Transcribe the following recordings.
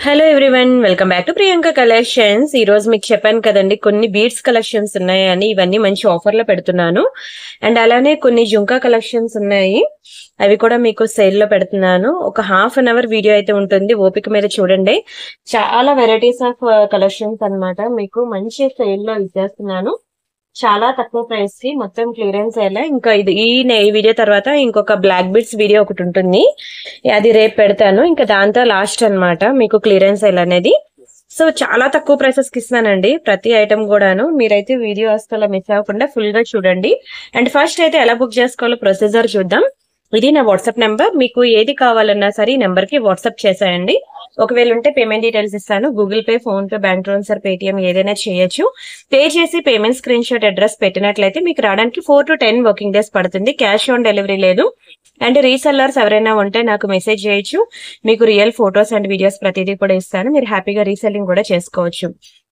Hello everyone welcome back to Priyanka collections ఈ రోజు మీకు చెప్పాను కదండి కొన్ని బీడ్స్ కలెక్షన్స్ ఉన్నాయని ఇవన్నీ మంచి ఆఫర్ లో పెడుతున్నాను అండ్ అలానే కొన్ని జుంకా కలెక్షన్స్ ఉన్నాయి అవి కూడా మీకు సేల్ లో పెడుతున్నాను ఒక హాఫ్ అన్ అవర్ వీడియో అయితే ఉంటుంది ఓపిక మీద చూడండి చాలా వెరైటీస్ ఆఫ్ కలెక్షన్స్ అన్నమాట మీకు మంచి సేల్ లో ఇచ్చేస్తున్నాను చాలా తక్కువ ప్రైస్ కి మొత్తం క్లియరెన్స్ అయ్యేలా ఇంకా ఇది ఈ నే- ఈ వీడియో తర్వాత ఇంకొక బ్లాక్ బిట్స్ వీడియో ఒకటి ఉంటుంది అది రేపు పెడతాను ఇంకా దాంతో లాస్ట్ అన్నమాట మీకు క్లియరెన్స్ సేల్ అనేది సో చాలా తక్కువ ప్రైసెస్ కి ఇస్తున్నానండి ప్రతి ఐటమ్ కూడాను మీరైతే వీడియో అసలు మిస్ అవ్వకుండా ఫుల్ గా చూడండి అండ్ ఫస్ట్ అయితే ఎలా బుక్ చేసుకోవాలో ప్రొసీజర్ చూద్దాం ఇది నా వాట్సాప్ నెంబర్ మీకు ఏది కావాలన్నా సరే ఈ నెంబర్ కి వాట్సాప్ చేసేయండి ఒకవేళ ఉంటే పేమెంట్ డీటెయిల్స్ ఇస్తాను Google Pay PhonePe bank transfer Paytm ఏదైనా చేయొచ్చు పే చేసి పేమెంట్ స్క్రీన్ షాట్ అడ్రస్ పెట్టినట్లయితే మీకు రావడానికి four to ten working days పడుతుంది క్యాష్ ఆన్ డెలివరీ లేదు అండ్ రీసెల్లర్స్ ఎవరైనా ఉంటే నాకు మెసేజ్ చేయొచ్చు మీకు రియల్ ఫొటోస్ అండ్ వీడియోస్ ప్రతిదీ కూడా ఇస్తాను మీరు హ్యాపీగా రీసెల్లింగ్ కూడా చేసుకోవచ్చు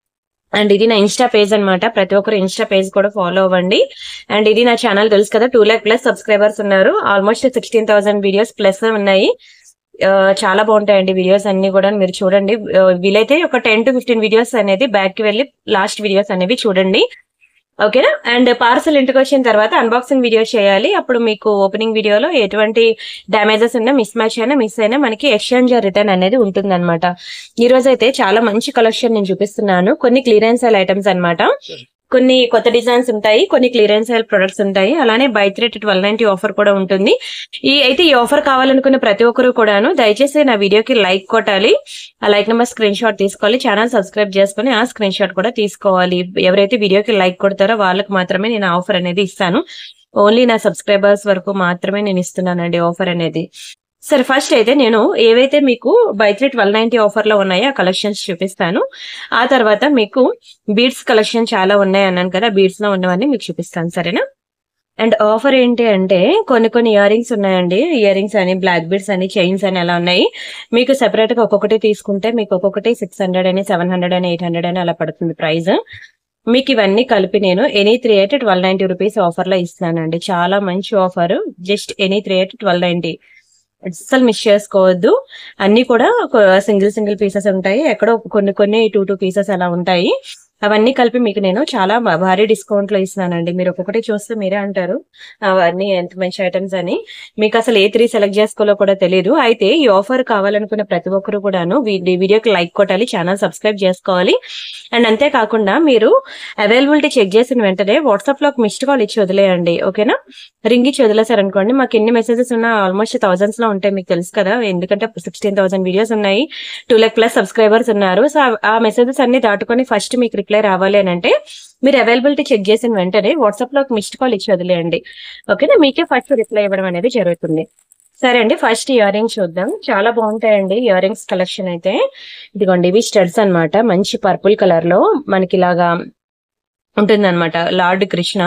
అండ్ ఇది నా ఇన్స్టా పేజ్ అన్నమాట ప్రతి ఒక్కరు ఇన్స్టా పేజ్ కూడా ఫాలో అవ్వండి అండ్ ఇది నా ఛానల్ తెలుసు కదా టూ ల్యాక్ ప్లస్ సబ్స్క్రైబర్స్ ఉన్నారు almost sixteen thousand videos plus ఉన్నాయి ఆ, చాలా బాగుంటాయండి వీడియోస్ అన్ని కూడా మీరు చూడండి ఆ, వీలైతే ఒక టెన్ టు ఫిఫ్టీన్ వీడియోస్ అనేది బ్యాక్ కి వెళ్ళి లాస్ట్ వీడియోస్ అనేవి చూడండి ఓకేనా అండ్ పార్సల్ ఇంటికి వచ్చిన తర్వాత అన్బాక్సింగ్ వీడియో చేయాలి అప్పుడు మీకు ఓపెనింగ్ వీడియోలో ఎటువంటి డ్యామేజెస్ ఉన్నా మిస్ మ్యాచ్ అయినా మిస్ అయినా మనకి ఎక్స్చేంజ్ రిటర్న్ అనేది ఉంటుంది అనమాట ఈ రోజు అయితే చాలా మంచి కలెక్షన్ నేను చూపిస్తున్నాను కొన్ని క్లియరెన్స్ ఐటమ్స్ అన్నమాట కొన్ని కొత్త డిజైన్స్ ఉంటాయి కొన్ని క్లియరెన్స్ సేల్ ప్రొడక్ట్స్ ఉంటాయి అలానే buy three twelve ninety offer కూడా ఉంటుంది ఈ అయితే ఈ ఆఫర్ కావాలనుకున్న ప్రతి ఒక్కరు కూడాను దయచేసి నా వీడియోకి లైక్ కొట్టాలి ఆ లైక్ నెంబర్ స్క్రీన్ షాట్ తీసుకోవాలి ఛానల్ సబ్స్క్రైబ్ చేసుకుని ఆ స్క్రీన్ షాట్ కూడా తీసుకోవాలి ఎవరైతే వీడియోకి లైక్ కొడతారో వాళ్ళకి మాత్రమే నేను ఆఫర్ అనేది ఇస్తాను ఓన్లీ నా సబ్స్క్రైబర్స్ వరకు మాత్రమే నేను ఇస్తున్నానండి ఆఫర్ అనేది సరే ఫస్ట్ అయితే నేను ఏవైతే మీకు buy three twelve ninety offer లో ఉన్నాయో ఆ కలెక్షన్స్ చూపిస్తాను ఆ తర్వాత మీకు బీడ్స్ కలెక్షన్ చాలా ఉన్నాయి అన్నాను కదా బీడ్స్ లో ఉన్నవన్నీ మీకు చూపిస్తాను సరేనా అండ్ ఆఫర్ ఏంటి అంటే కొన్ని కొన్ని ఇయర్ రింగ్స్ ఉన్నాయండి ఇయర్ రింగ్స్ అని బ్లాక్ బీడ్స్ అని చైన్స్ అని అలా ఉన్నాయి మీకు సెపరేట్ గా ఒక్కొక్కటి తీసుకుంటే మీకు ఒక్కొక్కటి సిక్స్ హండ్రెడ్ అని సెవెన్ హండ్రెడ్ అని ఎయిట్ హండ్రెడ్ అని అలా పడుతుంది ప్రైస్ మీకు ఇవన్నీ కలిపి నేను any three eight twelve ninety rupees offer లో ఇస్తున్నానండి చాలా మంచి offer just any three eight twelve ninety అస్సలు మిస్ చేసుకోవద్దు అన్ని కూడా సింగిల్ సింగిల్ పీసెస్ ఉంటాయి ఎక్కడో కొన్ని కొన్ని టూ టూ పీసెస్ అలా ఉంటాయి అవన్నీ కలిపి మీకు నేను చాలా భా- భారీ డిస్కౌంట్ లో ఇస్తున్నానండి మీరు ఒక్కొక్కటి చూస్తే మీరే అంటారు అవన్నీ ఎంత మంచి ఐటమ్స్ అని మీకు అసలు ఏ త్రీ సెలెక్ట్ చేసుకోవాలో కూడా తెలియదు అయితే ఈ ఆఫర్ కావాలనుకున్న ప్రతి ఒక్కరు కూడాను వీ- ఈ వీడియోకి లైక్ కొట్టాలి ఛానల్ సబ్స్క్రైబ్ చేసుకోవాలి అండ్ అంతేకాకుండా మీరు అవైలబిలిటీ చెక్ చేసిన వెంటనే వాట్సాప్ లో ఒక మిస్డ్ కాల్ ఇచ్చి వదిలేయండి ఓకేనా రింగ్ ఇచ్చి వదిలేసారనుకోండి మాకు ఎన్ని మెసేజెస్ ఉన్నా ఆల్మోస్ట్ థౌసండ్స్ లో ఉంటాయి మీకు తెలుసు కదా ఎందుకంటే సిక్స్టీన్ థౌసండ్ వీడియోస్ ఉన్నాయి టూ లాక్ ప్లస్ సబ్స్క్రైబర్స్ ఉన్నారు సో ఆ- ఆ మెసేజెస్ అన్ని దాటుకొని ఫస్ట్ మీకు రిప్లై రావాలి అని అంటే మీరు అవైలబిలిటీ చెక్ చేసిన వెంటనే వాట్సాప్ లో ఒక మిస్డ్ కాల్ ఇచ్చి వదిలేయండి ఓకేనా మీకే ఫస్ట్ రిప్లై ఇవ్వడం అనేది జరుగుతుంది సరే అండి ఫస్ట్ ఇయర్ రింగ్స్ చూద్దాం చాలా బాగుంటాయండి ఇయర్ రింగ్స్ కలెక్షన్ అయితే ఇదిగోండి ఇవి స్టడ్స్ అన్నమాట మంచి పర్పుల్ కలర్ లో మనకి ఇలాగా ఉంటుందన్నమాట లార్డ్ కృష్ణ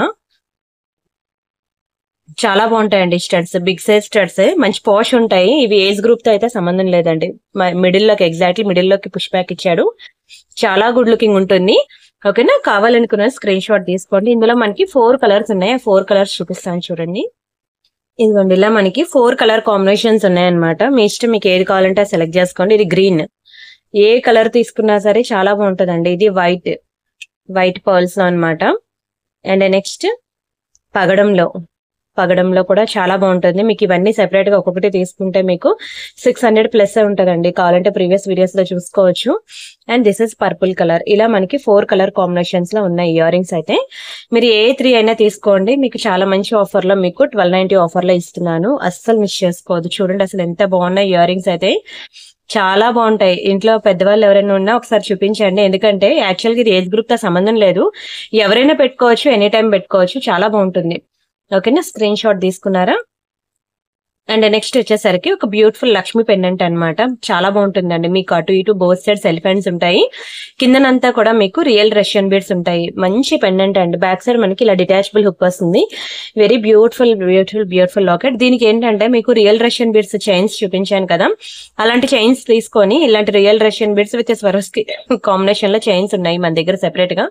చాలా బాగుంటాయండి స్టడ్స్ బిగ్ సైజ్ స్టడ్స్ మంచి పాష్ ఉంటాయి ఇవి ఏజ్ గ్రూప్ తో అయితే సంబంధం లేదండి మిడిల్ లోకి ఎగ్జాక్ట్లీ మిడిల్ లోకి పుష్ బ్యాక్ ఇచ్చాడు చాలా గుడ్ లుకింగ్ ఉంటుంది ఓకేనా కావాలనుకున్న స్క్రీన్ షాట్ తీసుకోండి ఇందులో మనకి ఫోర్ కలర్స్ ఉన్నాయి ఫోర్ కలర్స్ చూపిస్తాను చూడండి ఇదిగోండి ఇలా మనకి ఫోర్ కలర్ కాంబినేషన్స్ ఉన్నాయన్నమాట మీ ఇష్టం మీకు ఏది కావాలంటే సెలెక్ట్ చేసుకోండి ఇది గ్రీన్ ఏ కలర్ తీసుకున్నా సరే చాలా బాగుంటుందండి ఇది వైట్ వైట్ పర్ల్స్ లో అనమాట అండ్ నెక్స్ట్ పగడంలో పగడంలో కూడా చాలా బాగుంటుంది మీకు ఇవన్నీ సెపరేట్ గా ఒక్కొక్కటి తీసుకుంటే మీకు సిక్స్ హండ్రెడ్ ప్లస్ ఉంటుందండి కావాలంటే ప్రీవియస్ వీడియోస్ లో చూసుకోవచ్చు and this is purple colour ఇలా మనకి ఫోర్ కలర్ కాంబినేషన్స్ లో ఉన్నాయి ఇయర్ రింగ్స్ అయితే మీరు ఏ త్రీ అయినా తీసుకోండి మీకు చాలా మంచి ఆఫర్ లో మీకు ట్వెల్వ్ నైన్టీ ఆఫర్ లో ఇస్తున్నాను అస్సలు మిస్ చేసుకోవద్దు చూడండి అసలు ఎంత బాగున్నాయి ఇయర్ రింగ్స్ అయితే చాలా బాగుంటాయి ఇంట్లో పెద్దవాళ్ళు ఎవరైనా ఉన్నా ఒకసారి చూపించండి ఎందుకంటే యాక్చువల్ గా ఇది ఏజ్ గ్రూప్ తో సంబంధం లేదు ఎవరైనా పెట్టుకోవచ్చు ఎనీ టైం పెట్టుకోవచ్చు చాలా బాగుంటుంది ఓకేనా స్క్రీన్ షాట్ తీసుకున్నారా అండ్ నెక్స్ట్ వచ్చేసరికి ఒక బ్యూటిఫుల్ లక్ష్మి పెండెంట్ అన్నమాట చాలా బాగుంటుందండి మీకు అటు ఇటు బోత్ సైడ్స్ ఎలిఫెంట్స్ ఉంటాయి కిందనంతా కూడా మీకు రియల్ రష్యన్ బీడ్స్ ఉంటాయి మంచి పెండెంట్ అండి బ్యాక్ సైడ్ మనకి ఇలా డిటాచబుల్ హుక్ వస్తుంది very beautiful beautiful beautiful locket దీనికి ఏంటంటే మీకు రియల్ రష్యన్ బీడ్స్ చైన్స్ చూపించాను కదా అలాంటి చైన్స్ తీసుకొని ఇలాంటి real Russian beads with Swarovski combination లో చైన్స్ ఉన్నాయి మన దగ్గర సెపరేట్ గా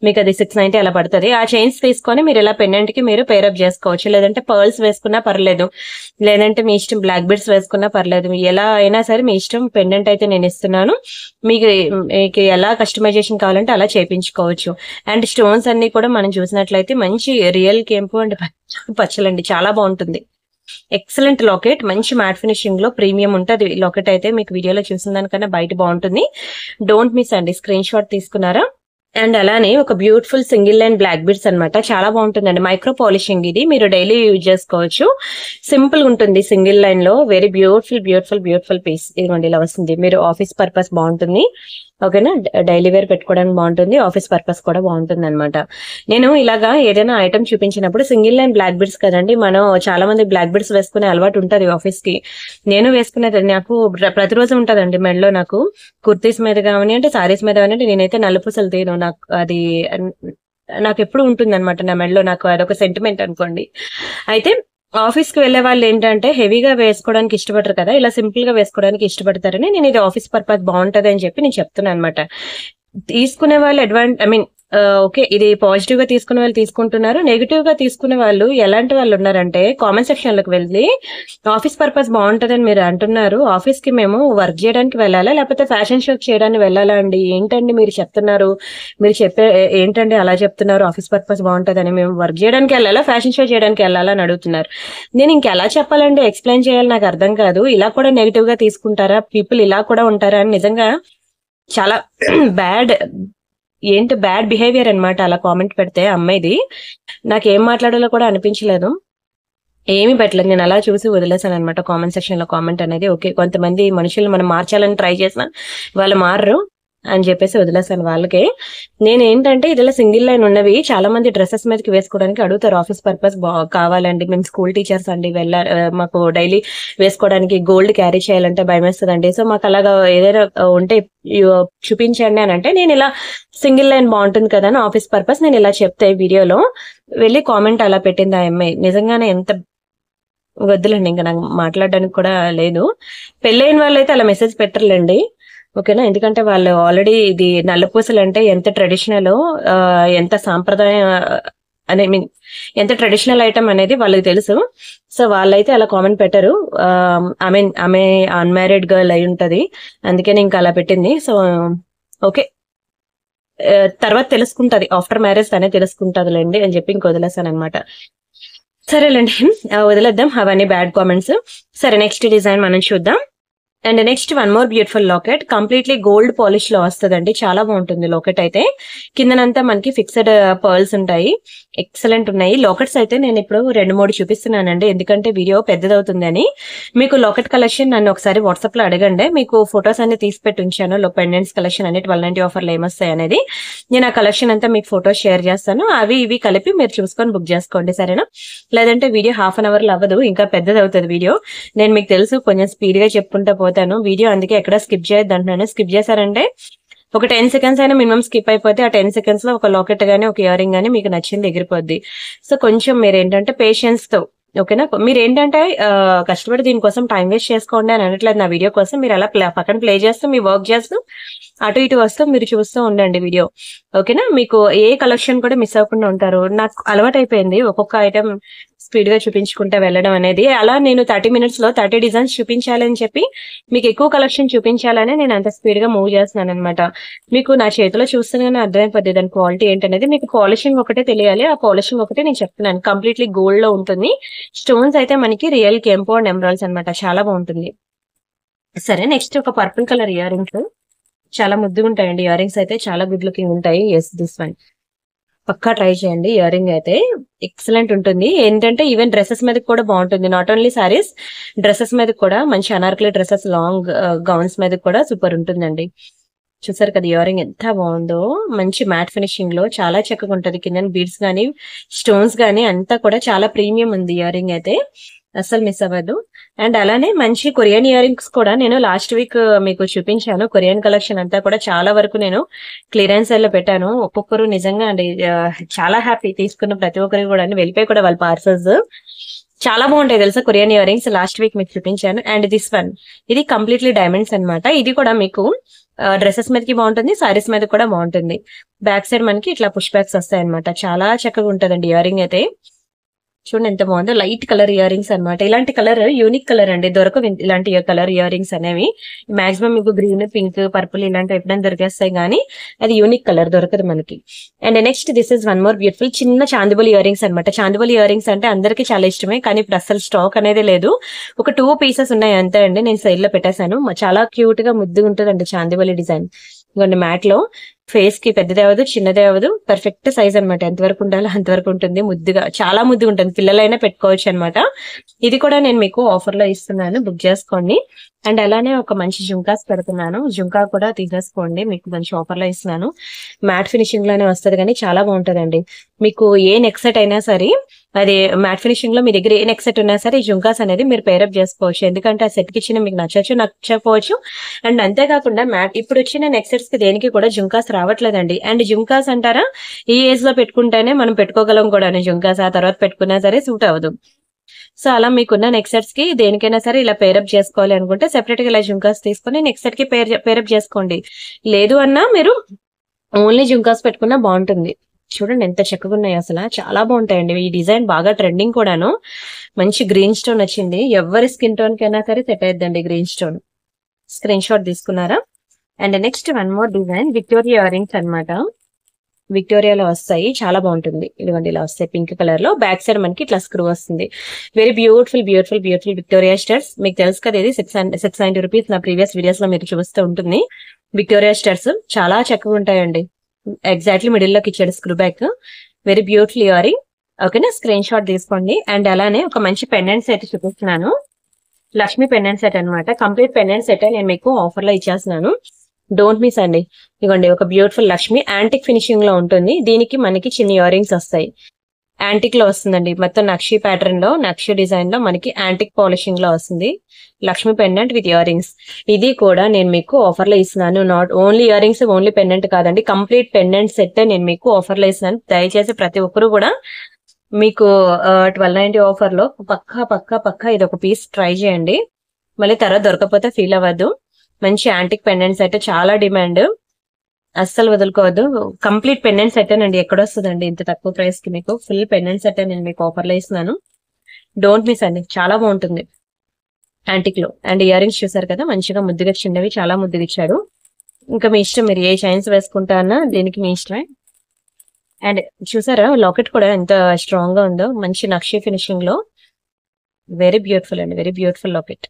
మీకు అది సిక్స్ నైన్టీ అలా పడుతుంది ఆ చైన్స్ తీసుకొని మీరు ఇలా పెండెంట్ కి మీరు పేరప్ చేసుకోవచ్చు లేదంటే పర్ల్స్ వేసుకున్నా పర్లేదు లేదంటే మీ ఇష్టం బ్లాక్ బీడ్స్ వేసుకున్నా పర్లేదు ఎలా అయినా సరే మీ ఇష్టం పెండెంట్ అయితే నేను ఇస్తున్నాను మీకు మీకు ఎలా కస్టమైజేషన్ కావాలంటే అలా చేపించుకోవచ్చు అండ్ స్టోన్స్ అన్ని కూడా మనం చూసినట్లయితే మంచి రియల్ కెంపు అండ్ పచ్చలండి చాలా బాగుంటుంది ఎక్సలెంట్ లాకెట్ మంచి మ్యాట్ ఫినిషింగ్ లో ప్రీమియం ఉంటుంది లాకెట్ అయితే మీకు వీడియోలో చూసిన దానికన్నా బయట బాగుంటుంది డోంట్ మిస్ అండి స్క్రీన్ షాట్ తీసుకున్నారా అండ్ అలానే ఒక beautiful single line black beads అన్నమాట చాలా బాగుంటుందండి మైక్రో పాలిషింగ్ ఇది మీరు డైలీ యూజ్ చేసుకోవచ్చు సింపుల్ ఉంటుంది సింగిల్ లైన్ లో very beautiful beautiful beautiful piece ఇదిగోండి ఇలా వస్తుంది మీరు ఆఫీస్ పర్పస్ బాగుంటుంది ఓకేనా డైలీ వేర్ పెట్టుకోవడానికి బాగుంటుంది ఆఫీస్ పర్పస్ కూడా బాగుంటుంది అనమాట నేను ఇలాగా ఏదైనా ఐటమ్ చూపించినప్పుడు సింగిల్ లైన్ బ్లాక్ బీడ్స్ కదండి మనం చాలా మంది బ్లాక్ బీడ్స్ వేసుకునే అలవాటు ఉంటుంది ఆఫీస్ కి నేను వేసుకునేది నాకు ప్ర- ప్రతిరోజు ఉంటదండి మెడలో నాకు కుర్తీస్ మీద కావని అంటే సారీస్ మీద కావని నేనైతే నలుపుసలు తీను నాకు అది నాకు ఎప్పుడు ఉంటుంది అనమాట నా మెడలో నాకు అదొక సెంటిమెంట్ అనుకోండి అయితే ఆఫీస్ కి వెళ్లే వాళ్ళు ఏంటంటే హెవీగా వేసుకోవడానికి ఇష్టపడరు కదా ఇలా సింపుల్ గా వేసుకోవడానికి ఇష్టపడతారని నేను ఇది ఆఫీస్ పర్పస్ బాగుంటది అని చెప్పి నేను చెప్తున్నాను అనమాట తీసుకునే వాళ్ళు అడ్వాంట్ ఐ మీన్ ఓకే ఇది పాజిటివ్ గా తీసుకునే వాళ్ళు తీసుకుంటున్నారు నెగిటివ్ గా తీసుకునే వాళ్ళు ఎలాంటి వాళ్ళు ఉన్నారంటే కామెంట్ సెక్షన్ లోకి వెళ్ళి ఆఫీస్ పర్పస్ బాగుంటదని మీరు అంటున్నారు ఆఫీస్ కి మేము వర్క్ చేయడానికి వెళ్ళాలా లేకపోతే ఫ్యాషన్ షో చేయడానికి వెళ్ళాలా అండి ఏంటండి మీరు చెప్తున్నారు మీరు చెప్పే ఏంటండి అలా చెప్తున్నారు ఆఫీస్ పర్పస్ బాగుంటదని మేము వర్క్ చేయడానికి వెళ్ళాలా ఫ్యాషన్ షో చేయడానికి వెళ్ళాలా అని అడుగుతున్నారు నేను ఇంకెలా చెప్పాలండి ఎక్స్ప్లెయిన్ చేయాలి నాకు అర్థం కాదు ఇలా కూడా నెగిటివ్ గా తీసుకుంటారా పీపుల్ ఇలా కూడా ఉంటారా అని నిజంగా చాలా బ్యాడ్ ఏంటి బ్యాడ్ బిహేవియర్ అన్నమాట అలా కామెంట్ పెడితే అమ్మాయిది నాకు ఏం మాట్లాడాలో కూడా అనిపించలేదు ఏమీ పెట్టలేదు నేను అలా చూసి వదిలేసాను అనమాట కామెంట్ సెక్షన్ లో కామెంట్ అనేది ఓకే కొంతమంది మనుషులు మనం మార్చాలని ట్రై చేసిన వాళ్ళు మారరు అని చెప్పేసి వదిలేసాను వాళ్ళకి నేను ఏంటంటే ఇదిలా సింగిల్ లైన్ ఉన్నవి చాలా మంది డ్రెస్సెస్ మీదకి వేసుకోవడానికి అడుగుతారు ఆఫీస్ పర్పస్ కావాలండి మేము స్కూల్ టీచర్స్ అండి వెళ్ళ ఆ, మాకు డైలీ వేసుకోవడానికి గోల్డ్ క్యారీ చేయాలంటే భయం వేస్తుందండి సో మాకు అలాగా ఏదైనా ఆ, ఉంటే ఇయ్యో, చూపించండి అని అంటే నేను ఇలా సింగిల్ లైన్ బాగుంటుంది కదా అని ఆఫీస్ పర్పస్ నేను ఇలా చెప్తే వీడియోలో వెళ్ళి కామెంట్ అలా పెట్టింది ఆ అమ్మాయి నిజంగానే ఎంత వద్దులండి ఇంకా నాకు మాట్లాడడానికి కూడా లేదు పెళ్ళైన వాళ్ళైతే అలా మెసేజ్ పెట్టర్లేండి ఓకేనా ఎందుకంటే వాళ్ళు ఆల్రెడీ ఇది నల్లపూసలు అంటే ఎంత ట్రెడిషనల్ ఎంత సాంప్రదాయం అనే మీన్ ఎంత ట్రెడిషనల్ ఐటమ్ అనేది వాళ్ళకి తెలుసు సో వాళ్ళైతే అలా కామెంట్ పెట్టరు ఐ మీన్ ఆమె అన్మ్యారీడ్ గర్ల్ అయి ఉంటది అందుకని ఇంకా అలా పెట్టింది సో ఓకే తర్వాత తెలుసుకుంటది ఆఫ్టర్ మ్యారేజ్ తనే తెలుసుకుంటదిలేండి అని చెప్పి ఇంక వదిలేసాను అనమాట సరేలేండి ఆ, వదిలేద్దాం అవన్నీ బ్యాడ్ కామెంట్స్ సరే నెక్స్ట్ డిజైన్ మనం చూద్దాం and next one more beautiful locket completely gold polish లో వస్తుందండి చాలా బాగుంటుంది లాకెట్ అయితే కిందనంతా మనకి ఫిక్స్డ్ పర్ల్స్ ఉంటాయి ఎక్సలెంట్ ఉన్నాయి లాకెట్స్ అయితే నేను ఇప్పుడు రెండు మూడు చూపిస్తున్నానండి ఎందుకంటే వీడియో పెద్దదవుతుంది అని మీకు లాకెట్ కలెక్షన్ నన్ను ఒకసారి వాట్సాప్ లో అడగండి మీకు ఫొటోస్ అన్ని తీసి పెట్టి ఉంచాను లో పెండెంట్స్ కలెక్షన్ అనేది ట్వెల్వ్ నైన్టీ ఆఫర్లు ఏమొస్తాయి అనేది నేను ఆ కలెక్షన్ అంతా మీకు ఫొటోస్ షేర్ చేస్తాను అవి ఇవి కలిపి మీరు చూసుకొని బుక్ చేసుకోండి సరేనా లేదంటే వీడియో హాఫ్ అన్ అవర్ లో అవ్వదు ఇంకా పెద్దది అవుతుంది వీడియో నేను మీకు తెలుసు కొంచెం స్పీడ్ గా చెప్పుకుంటా పోతాను వీడియో అందుకే ఎక్కడ స్కిప్ చేయొద్దు అంటున్నాను స్కిప్ చేశారంటే ఒక టెన్ సెకండ్స్ అయినా మినిమం స్కిప్ అయిపోతే ఆ టెన్ సెకండ్స్ లో ఒక లాకెట్ గానీ ఒక ఇయర్ రింగ్ గానీ మీకు నచ్చింది ఎగిరిపోద్ది సో కొంచెం మీరు ఏంటంటే పేషెన్స్ తో ఓకేనా మీరు ఏంటంటే ఆ, కష్టపడి దీనికోసం టైం వేస్ట్ చేసుకోండి అని అనట్లేదు నా వీడియో కోసం మీరు అలా ప్లే- పక్కన ప్లే చేస్తూ మీ వర్క్ చేస్తూ అటు ఇటు వస్తూ మీరు చూస్తూ ఉండండి వీడియో ఓకేనా మీకు ఏ కలెక్షన్ కూడా మిస్ అవ్వకుండా ఉంటారు నాకు అలవాటు అయిపోయింది ఒక్కొక్క ఐటమ్ స్పీడ్ గా చూపించుకుంటా వెళ్ళడం అనేది అలా నేను థర్టీ మినిట్స్ లో థర్టీ డిజైన్స్ చూపించాలని చెప్పి మీకు ఎక్కువ కలెక్షన్ చూపించాలని నేను అంత స్పీడ్ గా మూవ్ చేస్తున్నాను అనమాట మీకు నా చేతిలో చూస్తేనే అర్థమైపోద్ది దాని క్వాలిటీ ఏంటనేది మీకు పాలిషింగ్ ఒకటే తెలియాలి ఆ పాలిషింగ్ ఒకటే నేను చెప్తున్నాను కంప్లీట్లీ గోల్డ్ లో ఉంటుంది స్టోన్స్ అయితే మనకి రియల్ కెంపో అండ్ ఎమరాల్స్ అనమాట చాలా బాగుంటుంది సరే నెక్స్ట్ ఒక పర్పుల్ కలర్ ఇయర్ రింగ్స్ చాలా ముద్దుగా ఉంటాయండి ఇయర్ రింగ్స్ అయితే చాలా గుడ్ లుకింగ్ ఉంటాయి ఎస్ దిస్ వన్ పక్కా ట్రై చేయండి ఇయర్ రింగ్ అయితే ఎక్సలెంట్ ఉంటుంది ఏంటంటే ఈవెన్ డ్రెస్సెస్ మీద కూడా బాగుంటుంది నాట్ ఓన్లీ సారీస్ డ్రెస్సెస్ మీద కూడా మంచి అనార్కలి డ్రెస్సెస్ లాంగ్ గౌన్స్ మీద కూడా సూపర్ ఉంటుందండి చూసారు కదా ఇయర్ రింగ్ ఎంత బాగుందో మంచి మ్యాట్ ఫినిషింగ్ లో చాలా చక్కగా ఉంటది కింద బీడ్స్ గానీ స్టోన్స్ గానీ అంతా కూడా చాలా ప్రీమియం ఉంది ఇయర్ రింగ్ అయితే అస్సలు మిస్ అవ్వదు అండ్ అలానే మంచి కొరియన్ ఇయర్ రింగ్స్ కూడా నేను లాస్ట్ వీక్ మీకు చూపించాను కొరియన్ కలెక్షన్ అంతా కూడా చాలా వరకు నేను క్లియరెన్స్ లో పెట్టాను ఒక్కొక్కరు నిజంగా అండి ఆ, చాలా హ్యాపీ తీసుకున్న ప్రతి ఒక్కరికి కూడా వెళ్ళిపోయి కూడా వాళ్ళ పార్సల్స్ చాలా బాగుంటాయి తెలుసా Korean earrings last week మీకు చూపించాను అండ్ దిస్ వన్ ఇది కంప్లీట్లీ డైమండ్స్ అన్నమాట ఇది కూడా మీకు డ్రెస్సెస్ మీదకి బాగుంటుంది సారీస్ మీద కూడా బాగుంటుంది బ్యాక్ సైడ్ మనకి ఇట్లా పుష్ బ్యాక్స్ వస్తాయి అనమాట చాలా చక్కగా ఉంటదండి ఇయరింగ్ అయితే చూడండి ఎంత బాగుందో లైట్ కలర్ ఇయర్ రింగ్స్ అనమాట ఇలాంటి కలర్ యూనిక్ కలర్ అండి దొరకవు ఇన్- ఇలాంటి కలర్ ఇయర్ రింగ్స్ అనేవి మాక్సిమం మీకు గ్రీన్ పింక్ పర్పుల్ ఇలాంటివి ఎప్పుడైనా దొరికేస్తాయి కానీ అది యూనిక్ కలర్ దొరకదు మనకి and next this is one more beautiful చిన్న చాందిబుల్ ఇయర్ రింగ్స్ అనమాట చాందిబుల్ ఇయర్ రింగ్స్ అంటే అందరికీ చాలా ఇష్టమే కానీ ఇప్పుడు అసలు స్టాక్ అనేది లేదు ఒక టూ పీసెస్ ఉన్నాయి అంతే అండి నేను సైడ్ లో పెట్టేశాను మ- చాలా క్యూట్ గా ముద్దుగా ఉంటుందండి చాందిబులి డిజైన్ ఇదిగోండి మ్యాట్ లో ఫేస్ కి పెద్దదే అవ్వదు చిన్నదే అవ్వదు పర్ఫెక్ట్ సైజ్ అనమాట ఎంతవరకు ఉండాలో అంతవరకు ఉంటుంది ముద్దుగా చాలా ముద్దుగా ఉంటుంది పిల్లలైనా పెట్టుకోవచ్చు అనమాట ఇది కూడా నేను మీకు ఆఫర్ లో ఇస్తున్నాను బుక్ చేసుకోండి అండ్ అలానే ఒక మంచి జుంకాస్ పెడుతున్నాను జుంకా కూడా తీసేసుకోండి మీకు మంచి ఆఫర్ లో ఇస్తున్నాను మ్యాట్ ఫినిషింగ్ లోనే వస్తుంది కానీ చాలా బాగుంటదండి మీకు ఏ నెక్ సెట్ అయినా సరే అది మ్యాట్ ఫినిషింగ్ లో మీ దగ్గర ఏ నెక్ సెట్ ఉన్నా సరే ఈ జుంకాస్ అనేది మీరు పేరప్ చేసుకోవచ్చు ఎందుకంటే ఆ సెట్ కి ఇచ్చిన మీకు నచ్చచ్చు నచ్చకపోవచ్చు అండ్ అంతేకాకుండా మ్యాట్ ఇప్పుడు వచ్చిన నెక్ సెట్స్ కి దేనికి కూడా జుంకాస్ రావట్లేదండి అండ్ జుంకాస్ అంటారా ఈ ఏజ్ లో పెట్టుకుంటేనే మనం పెట్టుకోగలం కూడా జుంకాస్ ఆ తర్వాత పెట్టుకున్నా సరే సూట్ అవ్వదు సో అలా మీకున్న నెక్ సెట్స్ కి దేనికైనా సరే ఇలా పేరప్ చేసుకోవాలి అనుకుంటే సెపరేట్ గా ఇలా జుంకాస్ తీసుకొని నెక్ సెట్ కి పేర్ పేరప్ చేసుకోండి లేదు అన్నా మీరు ఓన్లీ జుంకాస్ పెట్టుకున్నా బాగుంటుంది చూడండి ఎంత చక్కగా ఉన్నాయి అసలు చాలా బాగుంటాయండి ఈ డిజైన్ బాగా ట్రెండింగ్ కూడాను మంచి గ్రీన్ స్టోన్ వచ్చింది ఎవరి స్కిన్ టోన్ కైనా సరే సెట్ అయ్యిద్దండి గ్రీన్ స్టోన్ స్క్రీన్ షాట్ తీసుకున్నారా and next one more design Victoria earrings అన్నమాట విక్టోరియాలో వస్తాయి చాలా బాగుంటుంది ఇదిగోండి ఇలా వస్తాయి పింక్ కలర్ లో బ్యాక్ సైడ్ మనకి ఇట్లా స్క్రూ వస్తుంది very beautiful beautiful beautiful Victoria స్టర్స్ మీకు తెలుసు కదా ఇది సిక్స్ సిక్స్ నైన్టీ రూపీస్ నా ప్రీవియస్ వీడియోస్ లో మీరు చూస్తూ ఉంటుంది విక్టోరియా స్టర్స్ చాలా చక్కగా ఉంటాయండి ఎగ్జాక్ట్లీ మిడిల్ లోకి ఇచ్చాడు screw back very beautiful earring ఓకేనా స్క్రీన్ షాట్ తీసుకోండి అండ్ అలానే ఒక మంచి పెండెంట్ సెట్ చూపిస్తున్నాను లక్ష్మి పెండెంట్ సెట్ అన్నమాట కంప్లీట్ పెండెంట్ సెట్ నేను మీకు ఆఫర్ లో ఇచ్చేస్తున్నాను డోంట్ మిస్ అండి ఇదిగోండి ఒక బ్యూటిఫుల్ లక్ష్మి యాంటిక్ ఫినిషింగ్ లో ఉంటుంది దీనికి మనకి చిన్న ఇయర్ రింగ్స్ వస్తాయి యాంటిక్ లో వస్తుందండి మొత్తం నక్షి ప్యాటర్న్ లో నక్షి డిజైన్ లో మనకి యాంటిక్ పాలిషింగ్ లో వస్తుంది Lakshmi pendant with earrings ఇది కూడా నేను మీకు ఆఫర్ లో ఇస్తున్నాను not only earrings only pendant కాదండి కంప్లీట్ పెండెంట్ సెట్ నేను మీకు ఆఫర్ లో ఇస్తున్నాను దయచేసి ప్రతి ఒక్కరు కూడా మీకు ట్వెల్వ్ నైన్టీ ఆఫర్ లో పక్కా పక్కా పక్కా ఇది ఒక పీస్ ట్రై చేయండి మళ్ళీ తర్వాత దొరకకపోతే ఫీల్ అవ్వద్దు మంచి యాంటిక్ పెండెంట్ సెట్ చాలా డిమాండ్ అస్సలు వదులుకోవద్దు కంప్లీట్ పెండెంట్ సెట్ అండి ఎక్కడ వస్తుందండి ఇంత తక్కువ ప్రైస్ కి మీకు ఫుల్ పెండెంట్ సెట్ నేను మీకు ఆఫర్ లో ఇస్తున్నాను డోంట్ మిస్ అండి చాలా బాగుంటుంది యాంటిక్ లో అండ్ ఇయర్ రింగ్స్ చూసారు కదా మంచిగా ముద్దుగా చిన్నవి చాలా ముద్దుగా ఇచ్చాడు ఇంకా మీ ఇష్టం మీరు ఏ చైన్స్ వేసుకుంటా అన్నా దీనికి మీ ఇష్టమే అండ్ చూసారా లాకెట్ కూడా ఎంత స్ట్రాంగ్ గా ఉందో మంచి నక్షి ఫినిషింగ్ లో వెరీ బ్యూటిఫుల్ అండి very beautiful locket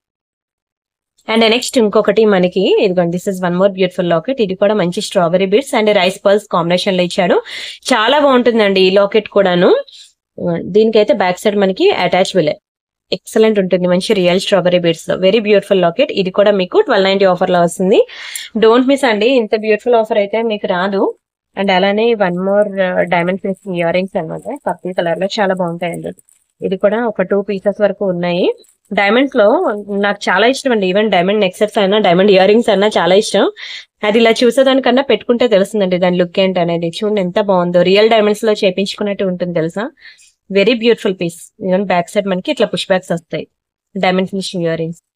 and next ఇంకొకటి మనకి ఇదిగోండి this is one more beautiful locket ఇది కూడా మంచి strawberry beads and rice pearls combination లో ఇచ్చాడు చాలా బాగుంటుందండి ఈ లాకెట్ కూడాను దీనికైతే బ్యాక్ సైడ్ మనకి అటాచబుల్ ఎక్సలెంట్ ఉంటుంది మంచి రియల్ స్ట్రాబెరీ బీడ్స్ లో వెరీ బ్యూటిఫుల్ లాకెట్ ఇది కూడా మీకు ట్వెల్వ్ నైన్టీ ఆఫర్ లో వస్తుంది డోంట్ మిస్ అండి ఇంత బ్యూటిఫుల్ ఆఫర్ అయితే మీకు రాదు అండ్ అలానే one more diamond finishing earrings అనమాట పర్పుల్ కలర్ లో చాలా బాగుంటాయండి ఇది కూడా ఒక టూ పీసెస్ వరకు ఉన్నాయి డైమండ్స్ లో నాకు చాలా ఇష్టం అండి ఈవెన్ డైమండ్ నెక్సెట్స్ అయినా డైమండ్ ఇయర్ రింగ్స్ అయినా చాలా ఇష్టం అది ఇలా చూసేదానికన్నా పెట్టుకుంటే తెలుస్తుందండి దాని లుక్ ఏంటి అనేది చూడండి ఎంత బాగుందో రియల్ డైమండ్స్ లో చేపించుకున్నట్టు ఉంటుంది తెలుసా very beautiful piece even back side మనకి ఇట్లా పుష్ బ్యాక్స్ వస్తాయి డైమండ్ ఫినిషింగ్ ఇయర్ రింగ్స్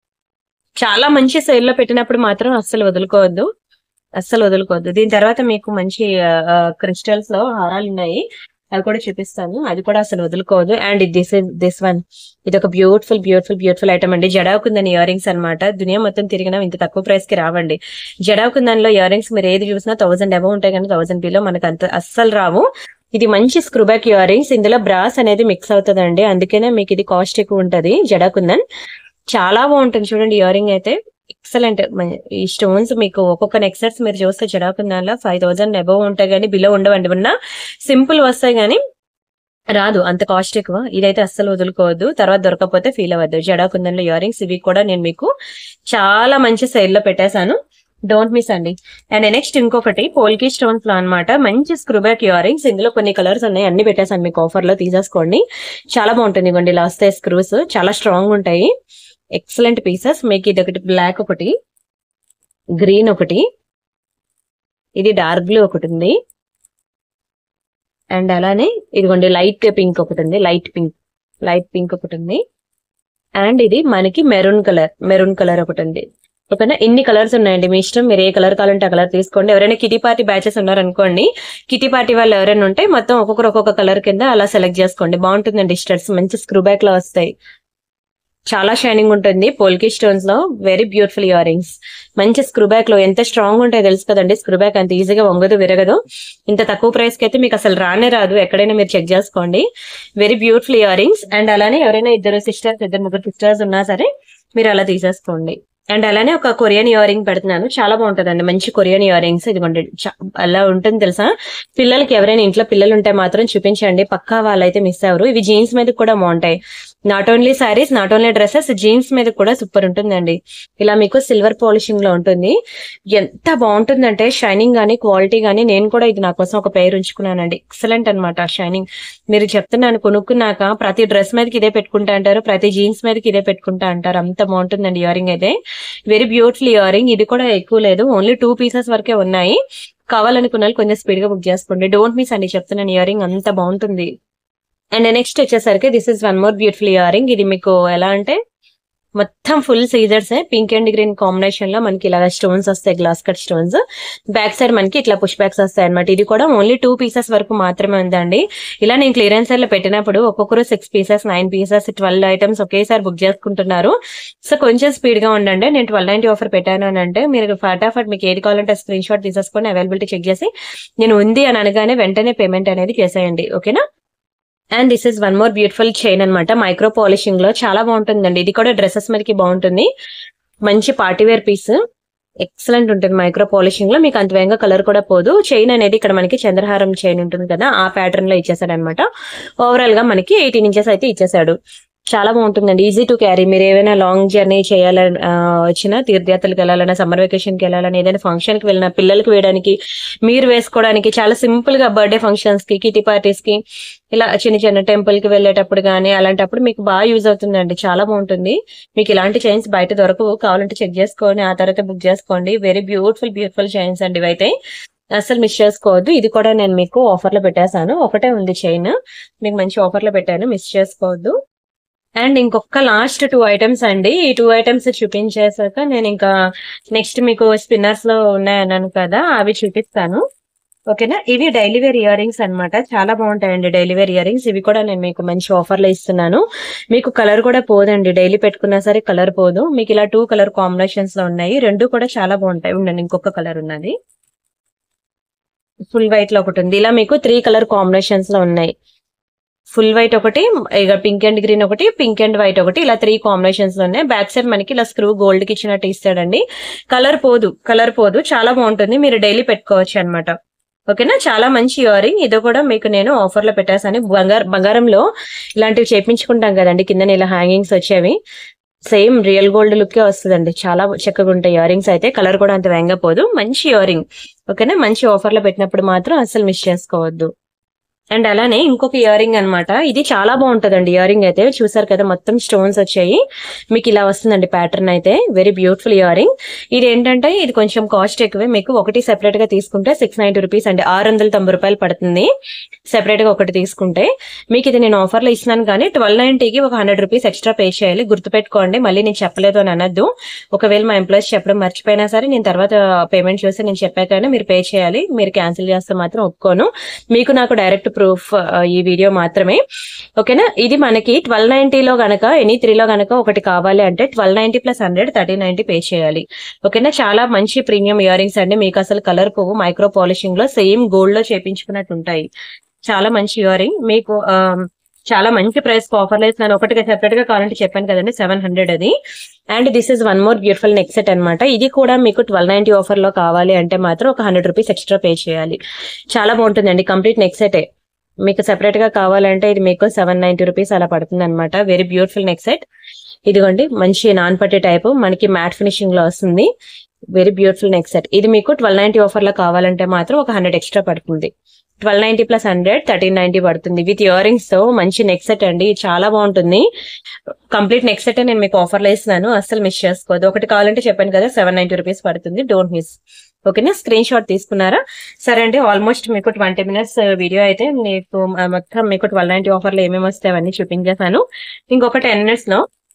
చాలా మంచి సేల్ లో పెట్టినప్పుడు మాత్రం అస్సలు వదులుకోవద్దు అస్సలు వదులుకోవద్దు దీని తర్వాత మీకు మంచి క్రిస్టల్స్ లో హారాలు ఉన్నాయి అవి కూడా చూపిస్తాను అది కూడా అసలు వదులుకోవద్దు and this is this one ఇది ఒక బ్యూటిఫుల్ బ్యూటిఫుల్ బ్యూటిఫుల్ ఐటమ్ అండి జడావుకుందని ఇయర్ రింగ్స్ అనమాట దునియా మొత్తం తిరిగినా ఇంత తక్కువ ప్రైస్ కి రావండి జడావుకుందన్లో ఇయర్ రింగ్స్ మీరు ఏది చూసినా థౌసండ్ అబౌవ్ ఉంటాయి కానీ థౌసండ్ బిలో మనకు అంత అస్సలు రావు ఇది మంచి స్క్రూబ్యాక్ ఇయర్ రింగ్స్ ఇందులో బ్రాస్ అనేది మిక్స్ అవుతుందండి అందుకనే మీకు ఇది కాస్ట్ ఎక్కువ ఉంటది జడాకుందన్ చాలా బాగుంటుంది చూడండి ఇయర్ రింగ్ అయితే ఎక్సలెంట్ ఈ స్టోన్స్ మీకు ఒక్కొక్క నెక్సెట్స్ మీరు చూస్తే జడాకుందన్లో ఫైవ్ థౌసండ్ అబౌవ్ ఉంటాయి కానీ బిలో ఉండవండి ఉన్న సింపుల్ వస్తాయి కానీ రాదు అంత కాస్ట్ ఎక్కువ ఇదైతే అస్సలు వదులుకోవద్దు తర్వాత దొరకకపోతే ఫీల్ అవ్వద్దు జడాకుందన్లో ఇయర్ రింగ్స్ ఇవి కూడా నేను మీకు చాలా మంచి సేల్ లో పెట్టేశాను డోంట్ మిస్ అండి అండ్ నెక్స్ట్ ఇంకొకటి పోల్కి స్టోన్స్ లో అనమాట మంచి స్క్రూబ్యాక్ ఇయర్ రింగ్స్ ఇందులో కొన్ని కలర్స్ ఉన్నాయి అన్ని పెట్టేసాను మీకు ఆఫర్ లో తీసేసుకోండి చాలా బాగుంటుంది ఇవ్వండి ఇలా వస్తాయి స్క్రూస్ చాలా స్ట్రాంగ్ ఉంటాయి ఎక్సలెంట్ పీసెస్ మీకు ఇది ఒకటి బ్లాక్ ఒకటి గ్రీన్ ఒకటి ఇది డార్క్ బ్లూ ఒకటి ఉంది అండ్ అలానే ఇదిగోండి లైట్ పింక్ ఒకటి ఉంది లైట్ పింక్ లైట్ పింక్ ఒకటి ఉంది అండ్ ఇది మనకి మెరూన్ కలర్ మెరూన్ కలర్ ఒకటి ఉంది ఓకేనా ఇన్ని కలర్స్ ఉన్నాయండి మీ ఇష్టం మీరు ఏ కలర్ కావాలంటే ఆ కలర్ తీసుకోండి ఎవరైనా కిటీ పార్టీ బ్యాచెస్ ఉన్నారనుకోండి కిటీ పార్టీ వాళ్ళు ఎవరైనా ఉంటే మొత్తం ఒక్కొక్కరు ఒక్కొక్క కలర్ కింద అలా సెలెక్ట్ చేసుకోండి బాగుంటుందండి స్టడ్స్ మంచి స్క్రూ బ్యాక్ లో వస్తాయి చాలా షైనింగ్ ఉంటుంది పోల్కి స్టోన్స్ లో వెరీ బ్యూటిఫుల్ ఇయర్ రింగ్స్ మంచి స్క్రూ బ్యాక్ లో ఎంత స్ట్రాంగ్ ఉంటాయో తెలుసు కదండి స్క్రూ బ్యాక్ అంత ఈజీగా వంగదు విరగదు ఇంత తక్కువ ప్రైస్ కి అయితే మీకు అసలు రానే రాదు ఎక్కడైనా మీరు చెక్ చేసుకోండి very beautiful earrings and అలానే ఎవరైనా ఇద్దరు సిస్టర్స్ ఇద్దరు ముగ్గురు సిస్టర్స్ ఉన్నా సరే మీరు అలా తీసేసుకోండి అండ్ అలానే ఒక కొరియన్ ఇయర్ రింగ్ పెడుతున్నాను చాలా బాగుంటుందండి మంచి కొరియన్ ఇయర్ రింగ్స్ ఇదిగోండి చా- అలా ఉంటుంది తెలుసా పిల్లలకి ఎవరైనా ఇంట్లో పిల్లలు ఉంటే మాత్రం చూపించండి పక్కా వాళ్ళైతే మిస్ అవ్వరు ఇవి జీన్స్ మీద కూడా బాగుంటాయి not only saris not only dresses jeans మీద కూడా సూపర్ ఉంటుందండి ఇలా మీకు సిల్వర్ పాలిషింగ్ లో ఉంటుంది ఎంత బాగుంటుందంటే షైనింగ్ గానీ క్వాలిటీ గానీ నేను కూడా ఇది నా కోసం ఒక పేరు ఉంచుకున్నానండి ఎక్సలెంట్ అనమాట షైనింగ్ మీరు చెప్తున్నాను కొనుక్కున్నాక ప్రతి డ్రెస్ మీదకి ఇదే పెట్టుకుంటా అంటారు ప్రతి జీన్స్ మీదకి ఇదే పెట్టుకుంటా అంటారు అంత బాగుంటుందండి ఇయర్ రింగ్ అయితే వెరీ బ్యూటిఫుల్ ఇయర్ రింగ్ ఇది కూడా ఎక్కువ లేదు ఓన్లీ టూ పీసెస్ వరకే ఉన్నాయి కావాలనుకున్న వాళ్ళు కొంచెం స్పీడ్ గా బుక్ చేసుకోండి డోంట్ మిస్ అండి చెప్తున్నాను ఇయర్ రింగ్ అంత బాగుంటుంది అండ్ నెక్స్ట్ వచ్చేసరికి this is one more beautiful earring ఇది మీకు ఎలా అంటే మొత్తం ఫుల్ సీజర్స్ పింక్ అండ్ గ్రీన్ కాంబినేషన్ లో మనకి ఇలా స్టోన్స్ వస్తాయి glass cut stones back side మనకి ఇట్లా పుష్ బ్యాక్స్ వస్తాయి అనమాట ఇది కూడా ఓన్లీ టూ పీసెస్ వరకు మాత్రమే ఉందండి ఇలా నేను క్లియరెన్స్ లో పెట్టినప్పుడు ఒక్కొక్కరు six pieces nine pieces twelve items ఒకేసారి బుక్ చేసుకుంటున్నారు సో కొంచెం స్పీడ్ గా ఉండండి నేను ట్వెల్వ్ నైన్టీ ఆఫర్ పెట్టాను అని అంటే మీరు ఫటాఫట్ మీకు ఏది కావాలంటే స్క్రీన్ షాట్ తీసేసుకొని అవైలబిలిటీ చెక్ చేసి నేను ఉంది అని అనగానే వెంటనే పేమెంట్ అనేది చేసేయండి ఓకేనా and this is one more beautiful chain అన్నమాట మైక్రో పాలిషింగ్ లో చాలా బాగుంటుందండి ఇది కూడా డ్రెస్సెస్ మీదకి బాగుంటుంది మంచి పార్టీ వేర్ పీస్ ఎక్సలెంట్ ఉంటుంది మైక్రో పాలిషింగ్ లో మీకు అంత వేగంగా కలర్ కూడా పోదు చైన్ అనేది ఇక్కడ మనకి చంద్రహారం చైన్ ఉంటుంది కదా ఆ ప్యాటర్న్ లో ఇచ్చేసాడు అనమాట ఓవరాల్ గా మనకి ఎయిటీన్ ఇంచెస్ అయితే ఇచ్చేసాడు చాలా బాగుంటుందండి ఈజీ టు క్యారీ మీరు ఏమైనా లాంగ్ జర్నీ చేయాలని ఆ, వచ్చినా తీర్థయాత్రలకు వెళ్ళాలన్నా సమ్మర్ వెకేషన్ కి వెళ్ళాలన్నా ఏదైనా ఫంక్షన్ కి వెళ్ళినా పిల్లలకి వేయడానికి మీరు వేసుకోవడానికి చాలా సింపుల్ గా బర్త్డే ఫంక్షన్స్ కి కిటీ పార్టీస్ కి ఇలా చిన్న చిన్న టెంపుల్ కి వెళ్ళేటప్పుడు కానీ అలాంటప్పుడు మీకు బాగా యూజ్ అవుతుందండి చాలా బాగుంటుంది మీకు ఇలాంటి చైన్స్ బయట దొరకవు కావాలంటే చెక్ చేసుకొని ఆ తర్వాత బుక్ చేసుకోండి వెరీ బ్యూటిఫుల్ బ్యూటిఫుల్ చైన్స్ అండి ఇవైతే అసలు మిస్ చేసుకోవద్దు ఇది కూడా నేను మీకు ఆఫర్ లో పెట్టేశాను ఒకటే ఉంది చైన్ మీకు మంచి ఆఫర్ లో పెట్టాను మిస్ చేసుకోవద్దు అండ్ ఇంకొక లాస్ట్ టూ ఐటమ్స్ అండి ఈ టూ ఐటమ్స్ చూపించేసాక నేను ఇంకా నెక్స్ట్ మీకు స్పిన్నర్స్ లో ఉన్నాయన్నాను కదా అవి చూపిస్తాను ఓకేనా ఇవి డైలీ వేర్ ఇయర్ రింగ్స్ అనమాట చాలా బాగుంటాయండి డైలీ వేర్ ఇయర్ రింగ్స్ ఇవి కూడా నేను మీకు మంచి ఆఫర్ లో ఇస్తున్నాను మీకు కలర్ కూడా పోదండి డైలీ పెట్టుకున్నా సరే కలర్ పోదు మీకు ఇలా టూ కలర్ కాంబినేషన్స్ లో ఉన్నాయి రెండు కూడా చాలా బాగుంటాయి ఉండండి ఇంకొక కలర్ ఉన్నది ఫుల్ వైట్ లో ఒకటి ఉంది ఇలా మీకు త్రీ కలర్ కాంబినేషన్స్ లో ఉన్నాయి ఫుల్ వైట్ ఒకటి ఇక పింక్ అండ్ గ్రీన్ ఒకటి పింక్ అండ్ వైట్ ఒకటి ఇలా త్రీ కాంబినేషన్స్ లో ఉన్నాయి బ్యాక్ సైడ్ మనకి ఇలా స్క్రూ గోల్డ్ కి ఇచ్చినట్టు ఇస్తాడండి కలర్ పోదు కలర్ పోదు చాలా బాగుంటుంది మీరు డైలీ పెట్టుకోవచ్చు అన్నమాట ఓకేనా చాలా మంచి ఇయర్ రింగ్ ఇది కూడా మీకు నేను ఆఫర్ లో పెట్టేసాను బంగారు బంగారంలో ఇలాంటివి చేపించుకుంటాం కదండి కింద ఇలా హ్యాంగింగ్స్ వచ్చేవి సేమ్ రియల్ గోల్డ్ లుక్ వస్తుందండి చాలా చక్కగా ఉంటాయి ఇయర్ రింగ్స్ అయితే కలర్ కూడా అంత వేగంగా పోదు మంచి ఇయర్ రింగ్ ఓకేనా మంచి ఆఫర్ లో పెట్టినప్పుడు మాత్రం అస్సలు మిస్ చేసుకోవద్దు అండ్ అలానే ఇంకొక ఇయర్ రింగ్ అనమాట ఇది చాలా బాగుంటదండి ఇయర్ రింగ్ అయితే చూసారు కదా మొత్తం స్టోన్స్ వచ్చాయి మీకు ఇలా వస్తుందండి ప్యాటర్న్ అయితే వెరీ బ్యూటిఫుల్ ఇయర్ రింగ్ ఇది ఏంటంటే ఇది కొంచెం కాస్ట్ ఎక్కువే మీకు ఒకటి సెపరేట్ గా తీసుకుంటే సిక్స్ నైన్టీ రూపీస్ అండి ఆరు వందల తొంభై రూపాయలు పడుతుంది సెపరేట్ గా ఒకటి తీసుకుంటే మీకు ఇది నేను ఆఫర్ లో ఇస్తున్నాను కానీ ట్వెల్వ్ నైన్టీకి ఒక హండ్రెడ్ రూపీస్ ఎక్స్ట్రా పే చేయాలి గుర్తుపెట్టుకోండి మళ్ళీ నేను చెప్పలేదు అని అనొద్దు ఒకవేళ మా ఎంప్లాయీస్ చెప్పడం మర్చిపోయినా సరే నేను తర్వాత పేమెంట్ చూసి నేను చెప్పాకనే మీరు పే చేయాలి మీరు క్యాన్సిల్ చేస్తే మాత్రం ఒప్పుకోను మీకు నాకు డైరెక్ట్ ప్రూఫ్ ఈ వీడియో మాత్రమే ఓకేనా ఇది మనకి ట్వెల్వ్ నైన్టీలో గనక ఎనీ త్రీలో గనక ఒకటి కావాలి అంటే twelve ninety plus hundred thirty ninety pay చేయాలి ఓకేనా చాలా మంచి ప్రీమియం ఇయర్ రింగ్స్ అండి మీకు అసలు కలర్ పువ్వు మైక్రో పాలిషింగ్ లో సేమ్ గోల్డ్ లో చేపించుకున్నట్టు ఉంటాయి చాలా మంచి ఇయర్ రింగ్ మీకు ఆ, చాలా మంచి ప్రైస్ ఆఫర్ లేదు నేను ఒకటిగా సెపరేట్ గా కావాలంటే చెప్పాను కదండి సెవెన్ హండ్రెడ్ అది and this is one more beautiful neck set అనమాట ఇది కూడా మీకు ట్వెల్వ్ నైన్టీ ఆఫర్ లో కావాలి అంటే మాత్రం ఒక హండ్రెడ్ రూపీస్ ఎక్స్ట్రా పే చేయాలి చాలా బాగుంటుందండి కంప్లీట్ నెక్ సెటే మీకు సెపరేట్ గా కావాలంటే ఇది మీకు సెవెన్ నైన్టీ రూపీస్ అలా పడుతుంది అనమాట వెరీ బ్యూటిఫుల్ నెక్ సెట్ ఇదిగోండి మంచి నాన్ పట్టే టైప్ మనకి మ్యాట్ ఫినిషింగ్ లో వస్తుంది వెరీ బ్యూటిఫుల్ నెక్ సెట్ ఇది మీకు ట్వెల్వ్ నైన్టీ ఆఫర్ లో కావాలంటే మాత్రం ఒక హండ్రెడ్ ఎక్స్ట్రా పడుతుంది twelve ninety plus hundred thirteen ninety పడుతుంది విత్ ఇయర్ రింగ్స్ తో మంచి నెక్ సెట్ అండి చాలా బాగుంటుంది కంప్లీట్ నెక్ సెట్ నేను మీకు ఆఫర్ లో ఇస్తున్నాను అస్సలు మిస్ చేసుకోవద్దు ఒకటి కావాలంటే చెప్పాను కదా సెవెన్ నైన్టీ రూపీస్ పడుతుంది డోంట్ మిస్ ఓకేనా స్క్రీన్ షాట్ తీసుకున్నారా సరే అండి ఆల్మోస్ట్ మీకు ట్వంటీ మినిట్స్ వీడియో అయితే మీకు ఆ, మొత్తం మీకు ట్వెల్వ్ నైన్టీ ఆఫర్ లో ఏమేమి వస్తాయి అవన్నీ చూపించేశాను ఇంకొక టెన్ మినిట్స్ లో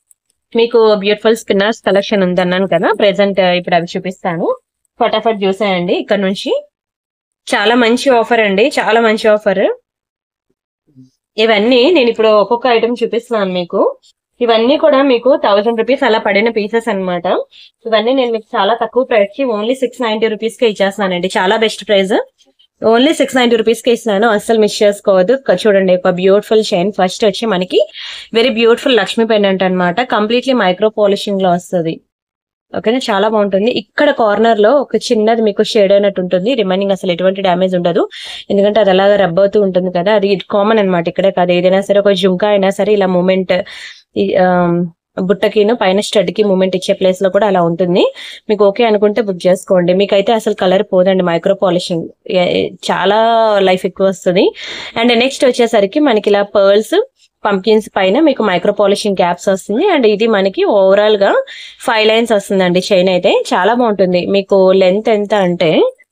మీకు బ్యూటిఫుల్ స్పిన్నర్స్ కలెక్షన్ ఉందన్నాను కదా ప్రెసెంట్ ఇప్పుడు అవి చూపిస్తాను ఫటాఫట్ చూసేయండి ఇక్కడ నుంచి చాలా మంచి ఆఫర్ అండి చాలా మంచి ఆఫర్ ఇవన్నీ నేను ఇప్పుడు ఒక్కొక్క ఐటమ్ చూపిస్తున్నాను మీకు ఇవన్నీ కూడా మీకు థౌసండ్ రూపీస్ అలా పడిన పీసెస్ అన్నమాట ఇవన్నీ నేను మీకు చాలా తక్కువ ప్రైస్ కి ఓన్లీ సిక్స్ నైన్టీ రూపీస్ కి ఇచ్చేస్తున్నానండి చాలా best price only six ninety rupees కి ఇస్తున్నాను అస్సలు మిస్ చేసుకోవద్దు ఇక్కడ చూడండి ఒక బ్యూటిఫుల్ చైన్ ఫస్ట్ వచ్చి మనకి వెరీ బ్యూటిఫుల్ లక్ష్మీ పెండెంట్ అన్నమాట కంప్లీట్లీ మైక్రో పాలిషింగ్ లో వస్తుంది ఓకేనా చాలా బాగుంటుంది ఇక్కడ కార్నర్ లో ఒక చిన్నది మీకు షేడ్ అయినట్టు ఉంటుంది రిమైనింగ్ అసలు ఎటువంటి డ్యామేజ్ ఉండదు ఎందుకంటే అది అలాగా రబ్ అవుతూ ఉంటుంది కదా అది కామన్ అన్నమాట ఇక్కడే కాదు ఏదైనా సరే ఒక జుంకా అయినా సరే ఇలా మూమెంట్ బుట్టకిను పైన స్టడ్ కి మూమెంట్ ఇచ్చే ప్లేస్ లో కూడా అలా ఉంటుంది మీకు ఓకే అనుకుంటే బుక్ చేసుకోండి మీకైతే అసలు కలర్ పోదండి మైక్రో పాలిషింగ్ చాలా లైఫ్ ఎక్కువ వస్తుంది అండ్ నెక్స్ట్ వచ్చేసరికి మనకి ఇలా పర్ల్స్ పంకిన్స్ పైన మీకు మైక్రో పాలిషింగ్ క్యాప్స్ వస్తుంది అండ్ ఇది మనకి ఓవరాల్ గా ఫైవ్ లైన్స్ వస్తుందండి చైన్ అయితే చాలా బాగుంటుంది మీకు లెంత్ ఎంత అంటే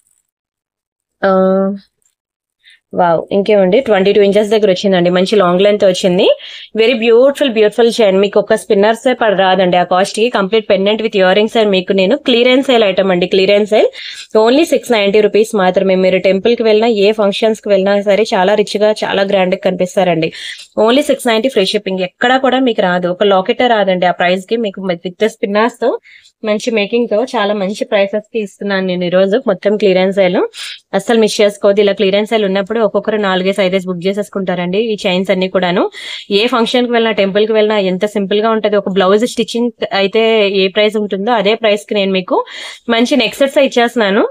వావ్ ఇంకేమండి ట్వంటీ టూ ఇంచెస్ దగ్గర వచ్చిందండి మంచి లాంగ్ లెంత్ వచ్చింది వెరీ బ్యూటిఫుల్ బ్యూటిఫుల్ చైన్ మీకు ఒక స్పిన్నర్స్ పడి రాదండి ఆ కాస్ట్ కి complete pendant with earrings and మీకు నేను క్లియరెన్స్ సేల్ ఐటమ్ అండి clearance sale only six ninety rupees మాత్రమే మీరు టెంపుల్ కి వెళ్ళినా ఏ ఫంక్షన్స్ కి వెళ్ళినా సరే చాలా రిచ్ గా చాలా గ్రాండ్ గా కనిపిస్తారండి only six ninety free shipping ఎక్కడా కూడా మీకు రాదు ఒక లాకెటే రాదండి ఆ ప్రైస్ కి మీకు విత్ స్పిన్నర్స్ తో మంచి మేకింగ్ తో చాలా మంచి ప్రైసెస్ కి ఇస్తున్నాను నేను ఈ రోజు మొత్తం క్లియరెన్స్ సేల్ అస్సలు మిస్ చేసుకోవద్దు ఇలా క్లియరెన్స్ సేల్ ఉన్నప్పుడు ఒక్కొక్కరు నాలుగేసి ఐదేసి బుక్ చేసేసుకుంటారండి ఈ చైన్స్ అన్ని కూడాను ఏ ఫంక్షన్ కి వెళ్ళినా టెంపుల్ కి వెళ్ళినా ఎంత సింపుల్ గా ఉంటది ఒక బ్లౌజ్ స్టిచ్చింగ్ అయితే ఏ ప్రైస్ ఉంటుందో అదే ప్రైస్ కి నేను మీకు మంచి నెక్ సెట్స్ ఇచ్చేస్తున్నాను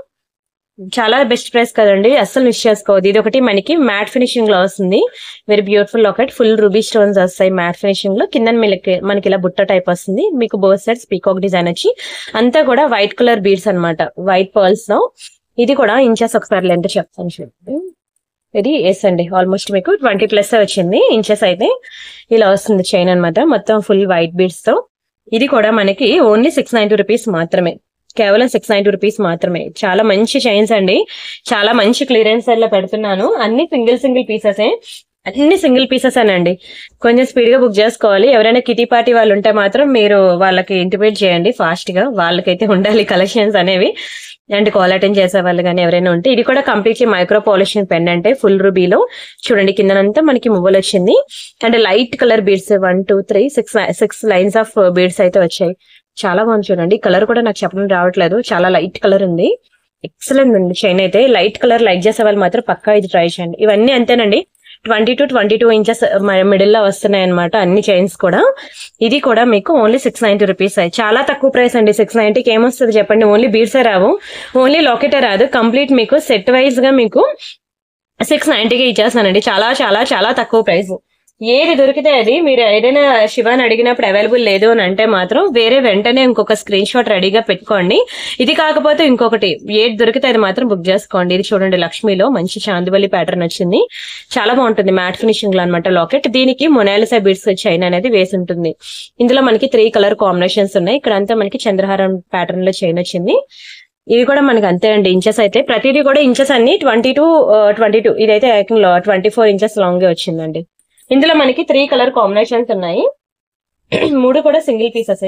చాలా బెస్ట్ ప్రైస్ కదండి అస్సలు మిస్ చేసుకోవద్దు ఇది ఒకటి మనకి మ్యాట్ ఫినిషింగ్ లో వస్తుంది very beautiful locket full ruby stones వస్తాయి మ్యాట్ ఫినిషింగ్ లో కింద మిలకి మనకి ఇలా బుట్ట టైప్ వస్తుంది మీకు బోత్ సైడ్స్ పీకాక్ డిజైన్ వచ్చి అంతా కూడా వైట్ కలర్ బీడ్స్ అన్నమాట వైట్ పర్ల్స్ లో ఇది కూడా ఇంచెస్ ఒకసారి లెంత్ చెప్తాను చూడండి ఇది ఎస్ అండి ఆల్మోస్ట్ మీకు ట్వంటీ ప్లస్ వచ్చింది ఇంచెస్ అయితే ఇలా వస్తుంది చైన్ అన్నమాట మొత్తం ఫుల్ వైట్ బీడ్స్ తో ఇది కూడా మనకి ఓన్లీ సిక్స్ నైన్టీ రూపీస్ మాత్రమే కేవలం సిక్స్ నైన్టీ రూపీస్ మాత్రమే చాలా మంచి చైన్స్ అండి చాలా మంచి క్లియరెన్స్ లో పెడుతున్నాను అన్ని సింగిల్ సింగిల్ పీసెస్ అన్ని సింగిల్ పీసెస్ అండి కొంచెం స్పీడ్ గా బుక్ చేసుకోవాలి ఎవరైనా కిటీ పార్టీ వాళ్ళు ఉంటే మాత్రం మీరు వాళ్ళకి ఇంటిమేట్ చేయండి ఫాస్ట్ గా వాళ్ళకైతే ఉండాలి కలెక్షన్స్ అనేవి అండ్ కాల్ అటెండ్ చేసే వాళ్ళు కానీ ఎవరైనా ఉంటే ఇది కూడా కంప్లీట్లీ మైక్రో పాలిషింగ్ పెన్ అంటే ఫుల్ రూబీలో చూడండి కిందనంతా మనకి మువ్వలు వచ్చింది and light colour beads one two three six six lines of beads అయితే వచ్చాయి చాలా బాగుంది చూడండి కలర్ కూడా నాకు చెప్పడం రావట్లేదు చాలా లైట్ కలర్ ఉంది ఎక్సలెంట్ ఉంది చైన్ అయితే లైట్ కలర్ లైక్ చేసే వాళ్ళు మాత్రం పక్కా ఇది ట్రై చేయండి ఇవన్నీ అంతేనండి twenty two twenty two inches middle లో వస్తున్నాయి అనమాట అన్ని చైన్స్ కూడా ఇది కూడా మీకు ఓన్లీ సిక్స్ నైన్టీ రూపీస్ చాలా తక్కువ ప్రైస్ అండి సిక్స్ నైన్టీకి ఏమొస్తుంది చెప్పండి ఓన్లీ బీడ్సే రావు ఓన్లీ లాకెటే రాదు కంప్లీట్ మీకు సెట్ వైజ్ గా మీకు సిక్స్ నైన్టీకి ఇచ్చేస్తానండి చాలా చాలా చాలా తక్కువ ప్రైస్ ఏది దొరికితే అది మీరు ఏదైనా శివాని అడిగినప్పుడు అవైలబుల్ లేదు అని అంటే మాత్రం వేరే వెంటనే ఇంకొక స్క్రీన్ షాట్ రెడీగా పెట్టుకోండి ఇది కాకపోతే ఇంకొకటి ఏది దొరికితే అది మాత్రం బుక్ చేసుకోండి ఇది చూడండి లక్ష్మిలో మంచి చాందివల్లి ప్యాటర్న్ వచ్చింది చాలా బాగుంటుంది మ్యాట్ ఫినిషింగ్ లో అనమాట లాకెట్ దీనికి మొనాలిసా బీడ్స్ చైన్ అనేది వేసి ఉంటుంది ఇందులో మనకి త్రీ కలర్ కాంబినేషన్స్ ఉన్నాయి ఇక్కడ అంతా మనకి చంద్రహారం ప్యాటర్న్ లో చైన్ వచ్చింది ఇది కూడా మనకి అంతే అండి ఇంచెస్ అయితే ప్రతిదీ కూడా ఇంచెస్ అన్ని ట్వంటీ టూ ట్వంటీ టూ ఇదైతే ఏకంలో ట్వంటీ ఫోర్ ఇంచెస్ లాంగ్ వచ్చిందండి ఇందులో మనకి త్రీ కలర్ కాంబినేషన్స్ ఉన్నాయి మూడు కూడా సింగిల్ పీసెస్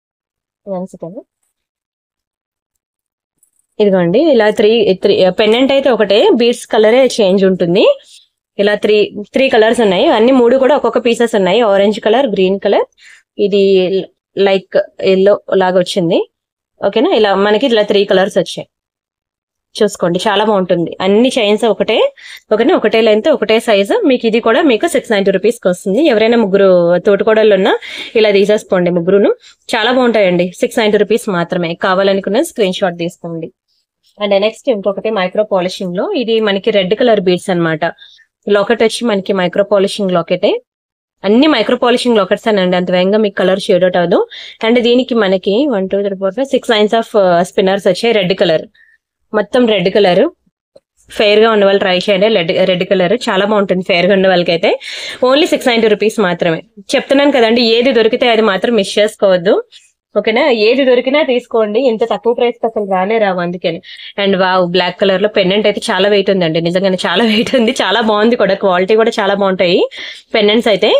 ఇదిగోండి ఇలా త్రీ త్రీ పెండెంట్ అయితే ఒకటే బీడ్స్ కలరే చేంజ్ ఉంటుంది ఇలా త్రీ త్రీ కలర్స్ ఉన్నాయి అన్ని మూడు కూడా ఒక్కొక్క పీసెస్ ఉన్నాయి ఆరెంజ్ కలర్ గ్రీన్ కలర్ ఇది లైక్ ఎల్లో లాగా వచ్చింది ఓకేనా ఇలా మనకి ఇలా త్రీ కలర్స్ వచ్చాయి చూసుకోండి చాలా బాగుంటుంది అన్ని చైన్స్ ఒకటే ఓకేనా ఒకటే లెంత్ ఒకటే సైజు మీకు ఇది కూడా మీకు సిక్స్ నైన్టీ రూపీస్ కి వస్తుంది ఎవరైనా ముగ్గురు తోటికోడళ్ళు ఉన్నా ఇలా తీసేసుకోండి ముగ్గురును చాలా బాగుంటాయండి సిక్స్ నైన్టీ రూపీస్ మాత్రమే కావాలనుకున్న స్క్రీన్ షాట్ తీసుకోండి అండ్ నెక్స్ట్ ఇంకొకటి మైక్రో పాలిషింగ్ లో ఇది మనకి రెడ్ కలర్ బీడ్స్ అన్నమాట లాకెట్ వచ్చి మనకి మైక్రో పాలిషింగ్ లాకెటే అన్ని మైక్రో పాలిషింగ్ లాకెట్స్ అనండి అంత వేగంగా మీకు కలర్ షేడ్ అవుట్ అవ్వదు అండ్ దీనికి మనకి one two three four five six lines of spinners వచ్చాయి రెడ్ కలర్ మొత్తం రెడ్ కలర్ ఫెయిర్ గా ఉన్న వాళ్ళు ట్రై చేయండి రెడ్ రెడ్ కలర్ చాలా బాగుంటుంది ఫెయిర్ గా ఉన్న వాళ్ళకి అయితే ఓన్లీ సిక్స్ నైన్టీ రూపీస్ మాత్రమే చెప్తున్నాను కదండి ఏది దొరికితే అది మాత్రం మిస్ చేసుకోవద్దు ఓకేనా ఏది దొరికినా తీసుకోండి ఇంత తక్కువ ప్రైస్ కి అసలు రానే రావు అందుకని అండ్ వావ్ బ్లాక్ కలర్ లో పెండెంట్ అయితే చాలా వెయిట్ ఉందండి నిజంగానే చాలా వెయిట్ ఉంది చాలా బాగుంది కూడా క్వాలిటీ కూడా చాలా బాగుంటాయి పెండెంట్స్ అయితే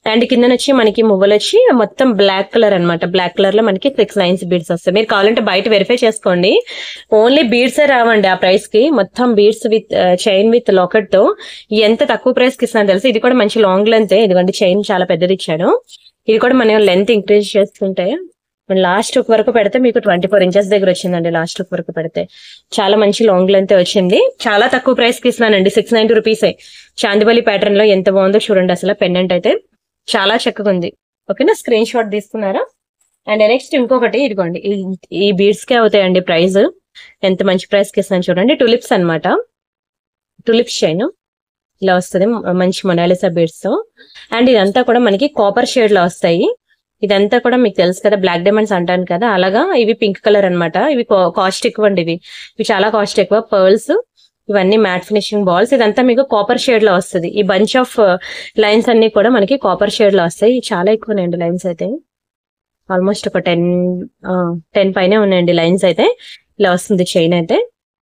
అండ్ కింద వచ్చి మనకి మువ్వలు వచ్చి మొత్తం బ్లాక్ కలర్ అన్నమాట బ్లాక్ కలర్ లో మనకి సిక్స్ లైన్స్ బీడ్స్ వస్తాయి మీరు కావాలంటే బయట వెరిఫై చేసుకోండి ఓన్లీ బీడ్స్ రావండి ఆ ప్రైస్ కి మొత్తం beads with chain with locket తో ఎంత తక్కువ ప్రైస్ కి ఇస్తున్నాను తెలుసు ఇది కూడా మంచి లాంగ్ లెంత్ ఇదిగోండి చైన్ చాలా పెద్దది ఇచ్చాడు ఇది కూడా మనం లెంత్ ఇంక్రీజ్ చేస్తుంటే లాస్ట్ హుక్ వరకు పెడితే మీకు ట్వంటీ ఫోర్ ఇంచెస్ దగ్గర వచ్చిందండి లాస్ట్ హుక్ వరకు పెడితే చాలా మంచి లాంగ్ లెంత్ వచ్చింది చాలా తక్కువ ప్రైస్ కి ఇస్తున్నానండి six ninety rupees chandbali pattern లో ఎంత బాగుందో చూడండి అసలు పెండెంట్ అయితే చాలా చక్కగా ఉంది ఓకేనా స్క్రీన్ షాట్ తీసుకున్నారా అండ్ నెక్స్ట్ ఇంకొకటి ఇదిగోండి ఈ- ఈ బీడ్స్ కే అవుతాయండి ప్రైస్ ఎంత మంచి ప్రైస్ కి ఇస్తున్నాను చూడండి టులిప్స్ అన్నమాట టులిప్స్ చైన్ ఇలా వస్తుంది మ- మంచి మొనాలిసా బీడ్స్ తో అండ్ ఇదంతా కూడా మనకి కాపర్ షేడ్ లో వస్తాయి ఇదంతా కూడా మీకు తెలుసు కదా బ్లాక్ డైమండ్స్ అంటాను కదా అలాగా ఇవి పింక్ కలర్ అన్నమాట ఇవి కాస్ట్ ఎక్కువ అండి ఇవి ఇవి చాలా కాస్ట్ ఎక్కువ పర్ల్స్ ఇవన్నీ మ్యాట్ ఫినిషింగ్ బాల్స్ ఇదంతా మీకు కాపర్ షేడ్ లో వస్తుంది ఈ బంచ్ ఆఫ్ లైన్స్ అన్ని కూడా మనకి కాపర్ షేడ్ లో వస్తాయి ఇవి చాలా ఎక్కువనండి లైన్స్ అయితే ఆల్మోస్ట్ ఒక టెన్ టెన్ పైనే ఉన్నాయండి లైన్స్ అయితే ఇలా వస్తుంది చైన్ అయితే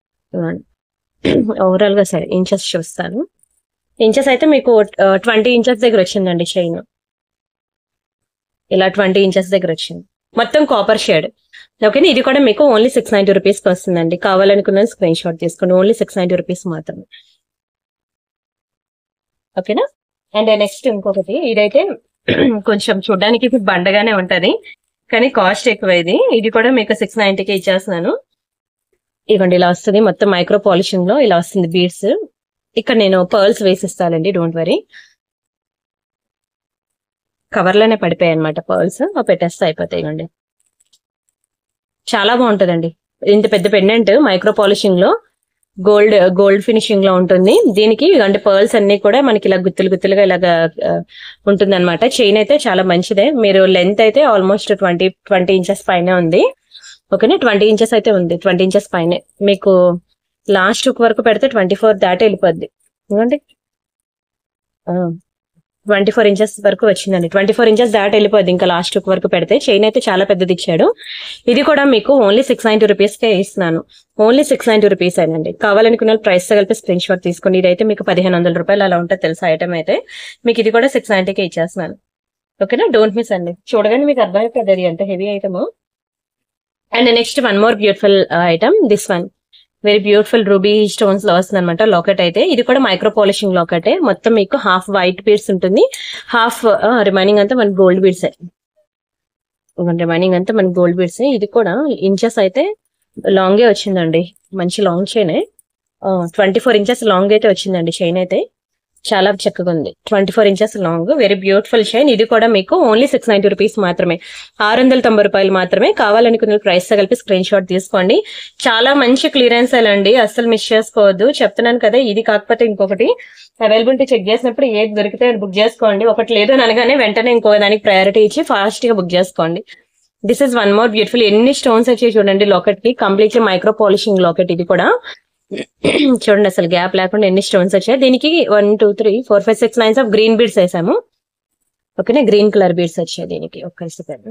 ఓవరాల్ గా సరే ఇంచెస్ చూస్తాను ఇంచెస్ అయితే మీకు ట్వంటీ ఇంచెస్ దగ్గర వచ్చిందండి చైన్ ఇలా ట్వంటీ ఇంచెస్ దగ్గర వచ్చింది మొత్తం కాపర్ షేడ్ ఓకేనా ఇది కూడా మీకు ఓన్లీ సిక్స్ నైన్టీ రూపీస్ కి వస్తుందండి కావాలనుకున్న స్క్రీన్ షాట్ తీసుకోండి ఓన్లీ సిక్స్ నైన్టీ రూపీస్ మాత్రమే ఓకేనా అండ్ నెక్స్ట్ ఇంకొకటి ఇదైతే కొంచెం చూడడానికి బండగానే ఉంటది కానీ కాస్ట్ ఎక్కువ ఇది ఇది కూడా మీకు సిక్స్ నైన్టీకి ఇచ్చేస్తున్నాను ఇవ్వండి ఇలా వస్తుంది మొత్తం మైక్రో పాలిషింగ్ లో ఇలా వస్తుంది బీడ్స్ ఇక్కడ నేను పర్ల్స్ వేసిస్తానండి డోంట్ వరీ కవర్ లోనే పడిపోయాయి అనమాట పర్ల్స్ పెట్టేస్తే అయిపోతాయి ఇవ్వండి చాలా బాగుంటదండి ఇంత పెద్ద పెండెంట్ మైక్రో పాలిషింగ్ లో గోల్డ్ గోల్డ్ ఫినిషింగ్ లో ఉంటుంది దీనికి అంటే పర్ల్స్ అన్ని కూడా మనకి ఇలా గుత్తులు గుత్తులుగా ఇలాగా ఉంటుంది అనమాట చైన్ అయితే చాలా మంచిదే మీరు లెంత్ అయితే ఆల్మోస్ట్ ట్వంటీ ట్వంటీ ఇంచెస్ పైన ఉంది ఓకేనా ట్వంటీ ఇంచెస్ అయితే ఉంది ట్వంటీ ఇంచెస్ పైనే మీకు లాస్ట్ హుక్ వరకు పెడితే ట్వంటీ ఫోర్ దాటి వెళ్ళిపోద్ది ఎందుకంటే ట్వంటీ ఫోర్ ఇంచెస్ వరకు వచ్చిందండి ట్వంటీ ఫోర్ ఇంచెస్ దాటి వెళ్ళిపోద్ది ఇంకా లాస్ట్ హుక్ వరకు పెడితే చైన్ అయితే చాలా పెద్దది ఇచ్చాడు ఇది కూడా మీకు ఓన్లీ సిక్స్ నైన్టీ రూపీస్ కే ఇస్తున్నాను ఓన్లీ సిక్స్ నైన్టీ రూపీస్ అయినండి కావాలనుకున్న ప్రైస్ తో కలిపి స్క్రీన్ షాట్ తీసుకోండి ఇదైతే మీకు పదిహేను వందల రూపాయలు అలా ఉంటుంది తెలుసా ఐటమ్ అయితే మీకు ఇది కూడా సిక్స్ నైన్టీకే ఇచ్చేస్తున్నాను ఓకేనా డోంట్ మిస్ అండి చూడగానే మీకు అర్థమైపోతుంది అది ఎంత heavy item and next one more beautiful item this one very beautiful ruby stones లో వస్తుంది అనమాట లాకెట్ అయితే ఇది కూడా మైక్రో పాలిషింగ్ లాకెటే మొత్తం మీకు హాఫ్ వైట్ బీడ్స్ ఉంటుంది హాఫ్ రిమైనింగ్ అంతా మన గోల్డ్ బీడ్స్ రిమైనింగ్ అంతా మన గోల్డ్ బీడ్స్ ఇది కూడా ఇంచెస్ అయితే లాంగే వచ్చిందండి మంచి long chain twenty four inches long అయితే వచ్చిందండి చైన్ అయితే చాలా చక్కగా ఉంది twenty four inches long very beautiful chain ఇది కూడా మీకు ఓన్లీ సిక్స్ నైన్టీ రూపీస్ మాత్రమే ఆరు వందల తొంభై రూపాయలు మాత్రమే కావాలనుకున్న ప్రైస్ తో కలిపి స్క్రీన్ షాట్ తీసుకోండి చాలా మంచి క్లియరెన్స్ అండి అస్సలు మిస్ చేసుకోవద్దు చెప్తున్నాను కదా ఇది కాకపోతే ఇంకొకటి అవైలబిలిటీ చెక్ చేసినప్పుడు ఏది దొరికితే అది బుక్ చేసుకోండి ఒకటి లేదు అని అనగానే వెంటనే ఇంకో దానికి ప్రయారిటీ ఇచ్చి ఫాస్ట్ గా బుక్ చేసుకోండి this is one more beautiful ఎన్ని స్టోన్స్ వచ్చాయి చూడండి లాకెట్ కి కంప్లీట్లీ మైక్రో పాలిషింగ్ లాకెట్ ఇది కూడా చూడండి అసలు గ్యాప్ లేకుండా ఎన్ని స్టోన్స్ వచ్చాయి దీనికి one two three four five six lines of green beads వేసాము ఓకేనా గ్రీన్ కలర్ బీడ్స్ వచ్చాయి దీనికి ఒక్క సెకండ్